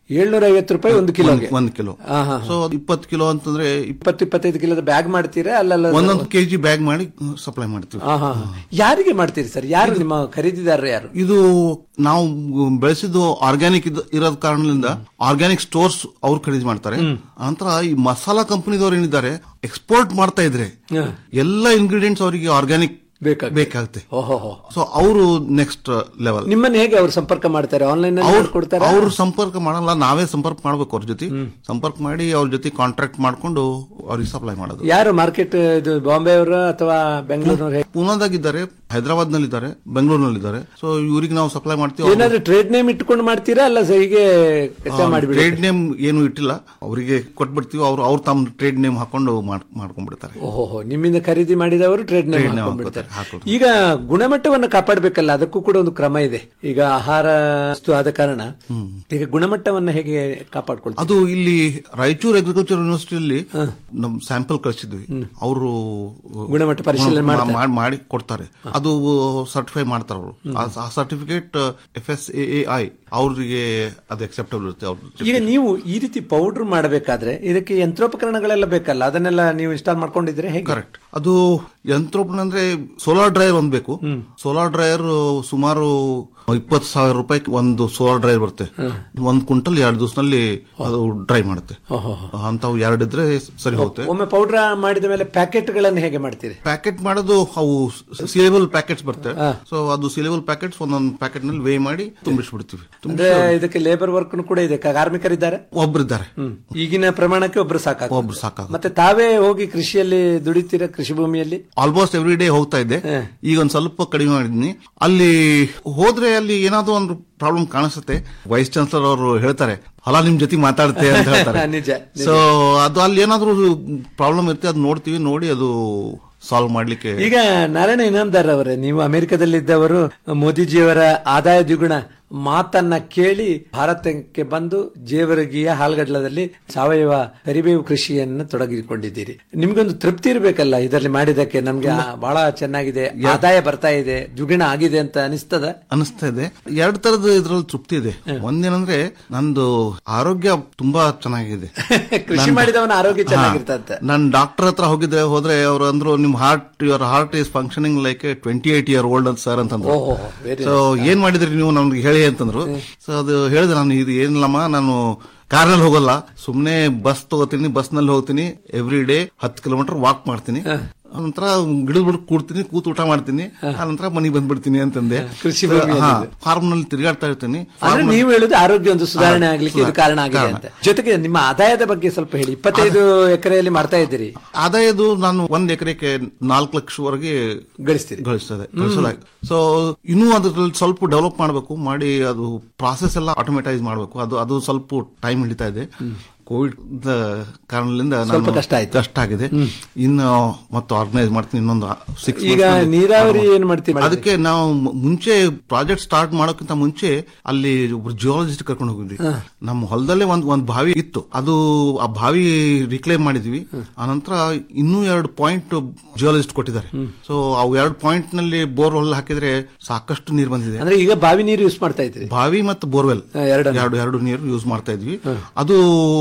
ಏಳ್ನೂರ ಐವತ್ತು ರೂಪಾಯಿ ಒಂದು ಕಿಲೋಗೆ ಒಂದ್ ಕಿಲೋ ಹಾ, ಹಾ, ಹಾ. ಸೊ ಇಪ್ಪತ್ತು ಕಿಲೋ ಅಂತಂದ್ರೆ ಇಪ್ಪತ್ತು ಇಪ್ಪತ್ತೈದು ಕಿಲೋದ ಬ್ಯಾಗ್ ಮಾಡ್ತೀರಾ ಅಲ್ಲಲ್ಲ ಒಂದೊಂದು ಕೆಜಿ ಬ್ಯಾಗ್ ಮಾಡಿ ಸಪ್ಲೈ ಮಾಡ್ತೀವಿ ಹಾ, ಹಾ, ಹಾ. ಯಾರಿಗೆ ಮಾಡ್ತೀರಿ ಸರ್ ಯಾರು ನಿಮ್ಮ ಖರೀದಿದಾರರು ಯಾರು ಇದು ನಾವು ಬೆಳೆಸಿದ್ದು ಆರ್ಗ್ಯಾನಿಕ್ ಇರೋದ್ ಕಾರಣದಿಂದ ಆರ್ಗ್ಯಾನಿಕ್ ಸ್ಟೋರ್ಸ್ ಅವ್ರು ಖರೀದಿ ಮಾಡ್ತಾರೆ ನಂತರ ಈ ಮಸಾಲಾ ಕಂಪನಿದವ್ರು ಏನಿದ್ದಾರೆ ಎಕ್ಸ್ಪೋರ್ಟ್ ಮಾಡ್ತಾ ಇದ್ರೆ ಎಲ್ಲ ಇಂಗ್ರೀಡಿಯೆಂಟ್ಸ್ ಅವರಿಗೆ ಆರ್ಗ್ಯಾನಿಕ್ ಬೇಕಾಗುತ್ತೆ ಓಹೋ ಸೊ ಅವರು ನೆಕ್ಸ್ಟ್ ಲೆವೆಲ್ ನಿಮ್ಮನ್ನ ಹೇಗೆ ಅವ್ರು ಸಂಪರ್ಕ ಮಾಡ್ತಾರೆ ಆನ್ಲೈನ್ ಅವ್ರು ಕೊಡ್ತಾರೆ ಅವ್ರು ಸಂಪರ್ಕ ಮಾಡಲ್ಲ ನಾವೇ ಸಂಪರ್ಕ ಮಾಡ್ಬೇಕು ಅವ್ರ ಜೊತೆ ಸಂಪರ್ಕ ಮಾಡಿ ಅವ್ರ ಜೊತೆ ಕಾಂಟ್ರಾಕ್ಟ್ ಮಾಡ್ಕೊಂಡು ಅವ್ರಿಗೆ ಸಪ್ಲೈ ಮಾಡೋದು ಯಾರು ಮಾರ್ಕೆಟ್ ಇದು ಬಾಂಬೆ ಅವರ ಅಥವಾ ಬೆಂಗಳೂರಿನವ್ರು ಪೂನಾದಾಗಿದ್ದಾರೆ ಹೈದರಾಬಾದ್ ನಲ್ಲಿದ್ದಾರೆ ಬೆಂಗಳೂರಿನಲ್ಲಿದ್ದಾರೆ ಸೊ ಇವ್ರಿಗೆ ನಾವು ಸಪ್ಲೈ ಮಾಡ್ತೀವಿ ಏನಾದ್ರು ಟ್ರೇಡ್ ನೇಮ್ ಇಟ್ಕೊಂಡು ಮಾಡ್ತೀರಾ ಅಲ್ಲ ಸರ್ ಹೀಗೆ ಕಚ್ಚಾ ಮಾಡಿಬಿಡಿ ಟ್ರೇಡ್ ನೇಮ್ ಏನು ಇಟ್ಟಿಲ್ಲ ಅವರಿಗೆ ಕೊಟ್ಬಿಡ್ತೀವಿ ಅವ್ರು ಅವ್ರು ತಮ್ಮ ಟ್ರೇಡ್ ನೇಮ್ ಹಾಕೊಂಡು ಮಾಡ್- ಮಾಡ್ಕೊಂಡ್ಬಿಡ್ತಾರೆ ಓಹೋ ನಿಮ್ಮಿಂದ ಖರೀದಿ ಮಾಡಿದವರು ಟ್ರೇಡ್ ನೇಮ್ Trade name ಹಾಕೊಂಡ್ಬಿಡ್ತಾರೆ ಹಾಕೊಂಡು. ಈಗ ಗುಣಮಟ್ಟವನ್ನು ಕಾಪಾಡಬೇಕಲ್ಲ ಅದಕ್ಕೂ ಕೂಡ ಒಂದು ಕ್ರಮ ಇದೆ ಈಗ ಆಹಾರ ವಸ್ತು ಆದ ಕಾರಣ ಈಗ ಗುಣಮಟ್ಟವನ್ನ ಹೇಗೆ ಕಾಪಾಡ್ಕೊಳ್ತಾರೆ ಅದು ಇಲ್ಲಿ ರಾಯಚೂರು ಅಗ್ರಿಕಲ್ಚರ್ ಯೂನಿವರ್ಸಿಟಿಯಲ್ಲಿ ನಮ್ ಸ್ಯಾಂಪಲ್ ಕಳಿಸಿದ್ವಿ ಅವರು ಗುಣಮಟ್ಟ ಪರಿಶೀಲನೆ ಮಾಡ್ತಾರೆ. ಮಾಡಿ ಕೊಡ್ತಾರೆ ಅದು ಸರ್ಟಿಫೈ ಮಾಡ್ತಾರೆ ಅವರು ಆ certificate F S A I ಅವ್ರಿಗೆ ಅದು ಅಕ್ಸೆಪ್ಟಬಲ್ ಇರುತ್ತೆ ಅವ್ರ ಈಗ ನೀವು ಈ ರೀತಿ ಪೌಡರ್ ಮಾಡಬೇಕಾದ್ರೆ ಇದಕ್ಕೆ ಯಂತ್ರೋಪಕರಣಗಳೆಲ್ಲ ಬೇಕಲ್ಲ ಅದನ್ನೆಲ್ಲ ನೀವು ಇನ್ಸ್ಟಾಲ್ ಮಾಡ್ಕೊಂಡಿದ್ರೆ ಹೇಗೆ ಕರೆಕ್ಟ್ ಅದು ಯಂತ್ರೋಪಣ ಅಂದ್ರೆ ಸೋಲಾರ್ ಡ್ರೈಯರ್ ಒಂದ್ ಬೇಕು ಸೋಲಾರ್ ಡ್ರೈಯರ್ ಸುಮಾರು ಇಪ್ಪತ್ತು ಸಾವಿರ ರೂಪಾಯಿ ಒಂದು ಸೋಲಾರ್ ಡ್ರೈಯರ್ ಬರುತ್ತೆ ಒಂದ್ ಕ್ವಿಂಟಲ್ ಎರಡು ದಿವಸದಲ್ಲಿ ಅದು ಡ್ರೈ ಮಾಡುತ್ತೆ ಅಂತವು ಎರಡು ಇದ್ರೆ ಸರಿ ಹೋಗುತ್ತೆ ಒಮ್ಮೆ ಪೌಡರ್ ಮಾಡಿದ ಮೇಲೆ ಪ್ಯಾಕೆಟ್ ಗಳನ್ನು ಹೇಗೆ ಮಾಡ್ತೀರಿ ಪ್ಯಾಕೆಟ್ ಮಾಡೋದು ಅವು ಸಿಲೇಬಲ್ ಪ್ಯಾಕೆಟ್ಸ್ ಬರುತ್ತೆ ಸೊ ಅದು ಸಿಲೇಬಲ್ ಪ್ಯಾಕೆಟ್ಸ್ ಒಂದೊಂದು ಪ್ಯಾಕೆಟ್ ನಲ್ಲಿ ವೇ ಮಾಡಿ ತುಂಬಿಸ್ಬಿಡ್ತೀವಿ ಅಂದ್ರೆ ಇದಕ್ಕೆ ಲೇಬರ್ ವರ್ಕ್ ಕೂಡ ಇದೆ ಕ- ಕಾರ್ಮಿಕರಿದ್ದಾರೆ ಒಬ್ರಿದ್ದಾರೆ ಈಗಿನ ಪ್ರಮಾಣಕ್ಕೆ ಒಬ್ರು ಸಾಕಾಗ ಒಬ್ರು ಸಾಕಾಗ ಮತ್ತೆ ತಾವೇ ಹೋಗಿ ಕೃಷಿಯಲ್ಲಿ ದುಡಿತೀರಾ ಕೃಷಿ ಭೂಮಿಯಲ್ಲಿ ಆಲ್ಮೋಸ್ಟ್ ಎವ್ರಿ ಡೇ ಹೋಗ್ತಾ ಇದ್ದೆ ಈಗ ಒಂದ್ ಸ್ವಲ್ಪ ಕಡಿಮೆ ಮಾಡಿದ್ನಿ ಅಲ್ಲಿ ಹೋದ್ರೆ ಅಲ್ಲಿ ಏನಾದ್ರು ಒಂದು ಪ್ರಾಬ್ಲಮ್ ಕಾಣಿಸುತ್ತೆ ವೈಸ್ ಚಾನ್ಸಲರ್ ಅವರು ಹೇಳ್ತಾರೆ ಹೊಲ ನಿಮ್ ಜೊತೆ ಮಾತಾಡುತ್ತೆ ಅಂತ ಹೇಳ್ತಾರೆ ನಿಜ, ನಿಜ. ಸೊ ಅದು ಅಲ್ಲಿ ಏನಾದ್ರು ಪ್ರಾಬ್ಲಮ್ ಇರುತ್ತೆ ಅದು ನೋಡ್ತೀವಿ ನೋಡಿ ಅದು ಸಾಲ್ವ್ ಮಾಡ್ಲಿಕ್ಕೆ ಈಗ ನಾರಾಯಣ ಇನಾಮ್ದಾರ್ ಅವರೇ ನೀವು ಅಮೆರಿಕದಲ್ಲಿದ್ದವರು ಮೋದಿಜಿಯವರ ಆದಾಯ ದ್ವಿಗುಣ ಮಾತನ್ನ ಕೇಳಿ ಭಾರತಕ್ಕೆ ಬಂದು ಜೇವರಗಿಯ ಹಾಲ್ಗಡ್ಲದಲ್ಲಿ ಸಾವಯವ ಕರಿಬೇವು ಕೃಷಿಯನ್ನು ತೊಡಗಿಕೊಂಡಿದ್ದೀರಿ ನಿಮ್ಗೊಂದು ತೃಪ್ತಿ ಇರಬೇಕಲ್ಲ ಇದರಲ್ಲಿ ಮಾಡಿದಕ್ಕೆ ನಮ್ಗೆ ಆ, ಬಹಳ ಚೆನ್ನಾಗಿದೆ ಆದಾಯ ಬರ್ತಾ ಇದೆ ದ್ವಿಗುಣ ಆಗಿದೆ ಅಂತ ಅನಿಸ್ತದ ಅನಿಸ್ತಾ ಇದೆ ಎರಡ್ ತರದ ಇದ್ರಲ್ಲಿ ತೃಪ್ತಿ ಇದೆ ಒಂದೇನಂದ್ರೆ ನಂದು ಆರೋಗ್ಯ ತುಂಬಾ ಚೆನ್ನಾಗಿದೆ ಕೃಷಿ ನನ್- ಮಾಡಿದವನ ಆರೋಗ್ಯ ಹಾ. ಚೆನ್ನಾಗಿರ್ತಂತೆ ನಾನ್ ಡಾಕ್ಟರ್ ಹತ್ರ ಹೋಗಿದ್ರೆ ಹೋದ್ರೆ ಅವ್ರು ಅಂದ್ರು ನಿಮ್ heart your heart is functioning like twenty eight year old ಅಂತ ಸರ್ ಅಂತಂದ್ರು ಓಹೋ, very ಸೊ ಏನ್ ಮಾಡಿದ್ರಿ ನೀವು ನಮ್ಗೆ ಹೇಳಿ ಅಂತಂದ್ರು ಸೊ ಅದು ಹೇಳಿದೆ ನಾನು ಇದು ಏನಿಲ್ಲಮ್ಮ ನಾನು ಕಾರ್ನಲ್ಲಿ ಹೋಗಲ್ಲ ಸುಮ್ನೆ ಬಸ್ ತಗೋತೀನಿ ಬಸ್ ನಲ್ಲಿ ಹೋಗ್ತೀನಿ ಎವ್ರಿ ಡೇ ಹತ್ತು ಕಿಲೋಮೀಟರ್ ವಾಕ್ ಮಾಡ್ತೀನಿ ನಂತರ ಗಿಡದ ಬಿಡ್ ಕೂಡ್ತೀನಿ ಕೂತ್ ಊಟ ಮಾಡ್ತೀನಿ ಆನಂತರ ಮನೆಗೆ ಬಂದ್ಬಿಡ್ತೀನಿ ಅಂತಂದೆ ಕೃಷಿ ಭೂಮಿಯಲ್ಲಿದೆ. ಫಾರ್ಮ್ ನಲ್ಲಿ ತಿರುಗಾಡ್ತಾ ಇರ್ತೀನಿ ಅಂದ್ರೆ farm ನೀವು ಹೇಳುದು ಆರೋಗ್ಯ ಒಂದು ಸುಧಾರಣೆ ಹಾ, ಆಗ್ಲಿಕ್ಕೆ ಇದು ಸುಧಾರಣೆ. ಕಾರಣ ಆಗಿದೆ ಕಾರಣ. ಅಂತ ಜೊತೆಗೆ ನಿಮ್ಮ ಆದಾಯದ ಬಗ್ಗೆ ಸ್ವಲ್ಪ ಹೇಳಿ ಇಪ್ಪತ್ತೈದು ಎಕರೆಯಲ್ಲಿ ಮಾಡ್ತಾ ಇದ್ದೀರಿ ಆದಾಯದು ನಾನು ಒಂದ್ ಎಕರೆಗೆ ನಾಲ್ಕು ಲಕ್ಷವರೆಗೆ ಗಳಿಸ್ತೀರಿ ಗಳಿಸ್ತದೆ ಗಳಿಸಲಾಗಿ ಸೊ ಇನ್ನೂ ಅದ್ರಲ್ಲಿ ಸ್ವಲ್ಪ ಡೆವಲಪ್ ಮಾಡಬೇಕು ಮಾಡಿ ಅದು ಪ್ರಾಸೆಸ್ ಎಲ್ಲ ಆಟೋಮೇಟೈಸ್ ಮಾಡಬೇಕು ಅದು ಅದು ಸ್ವಲ್ಪ ಟೈಮ್ ಹಿಡಿತಾ ಇದೆ ಕೋವಿಡ್ ಕಾರಣದಿಂದ ಸ್ವಲ್ಪ ನಾನು- ಕಷ್ಟ ಆಯ್ತು. ಕಷ್ಟ ಆಗಿದೆ ಇನ್ನು ಮತ್ತೆ ಆರ್ಗನೈಸ್ ಮಾಡ್ತೀನಿ ಇನ್ನೊಂದು ಸಿಕ್ಸ್ ಈಗ ನೀರಾವರಿ ಏನ್ ಮಾಡ್ತೀವಿ ಅದಕ್ಕೆ ನಾವು ಮು- ಮುಂಚೆ ಪ್ರಾಜೆಕ್ಟ್ ಸ್ಟಾರ್ಟ್ ಮಾಡೋಕ್ಕಿಂತ ಮುಂಚೆ ಅಲ್ಲಿ ಒಬ್ರು ಜಿಯಾಲಜಿಸ್ಟ್ ಕರ್ಕೊಂಡು ಹೋಗಿದ್ವಿ ನಮ್ಮ ಹೊಲದಲ್ಲೇ ಒಂದ್ ಒಂದ್ ಬಾವಿ ಇತ್ತು ಅದು ಆ ಬಾವಿ ರಿಕ್ಲೈಮ್ ಮಾಡಿದ್ವಿ ಆನಂತರ ಇನ್ನೂ ಎರಡು ಪಾಯಿಂಟ್ ಜಿಯಾಲಜಿಸ್ಟ್ ಕೊಟ್ಟಿದ್ದಾರೆ ಸೊ ಅವು ಎರಡು ಪಾಯಿಂಟ್ ನಲ್ಲಿ ಬೋರ್ ಹೊಲ್ ಹಾಕಿದ್ರೆ ಸಾಕಷ್ಟು ನೀರು ಬಂದಿದೆ ಅಂದ್ರೆ ಈಗ ಬಾವಿ ನೀರು ಯೂಸ್ ಮಾಡ್ತಾ ಇದ್ರಿ ಬಾವಿ ಮತ್ತು ಬೋರ್ವೆಲ್ ಎರಡನ್ನೂ. ಎರಡು ಎರಡು ನೀರು ಯೂಸ್ ಮಾಡ್ತಾ ಇದ್ವಿ ಅದು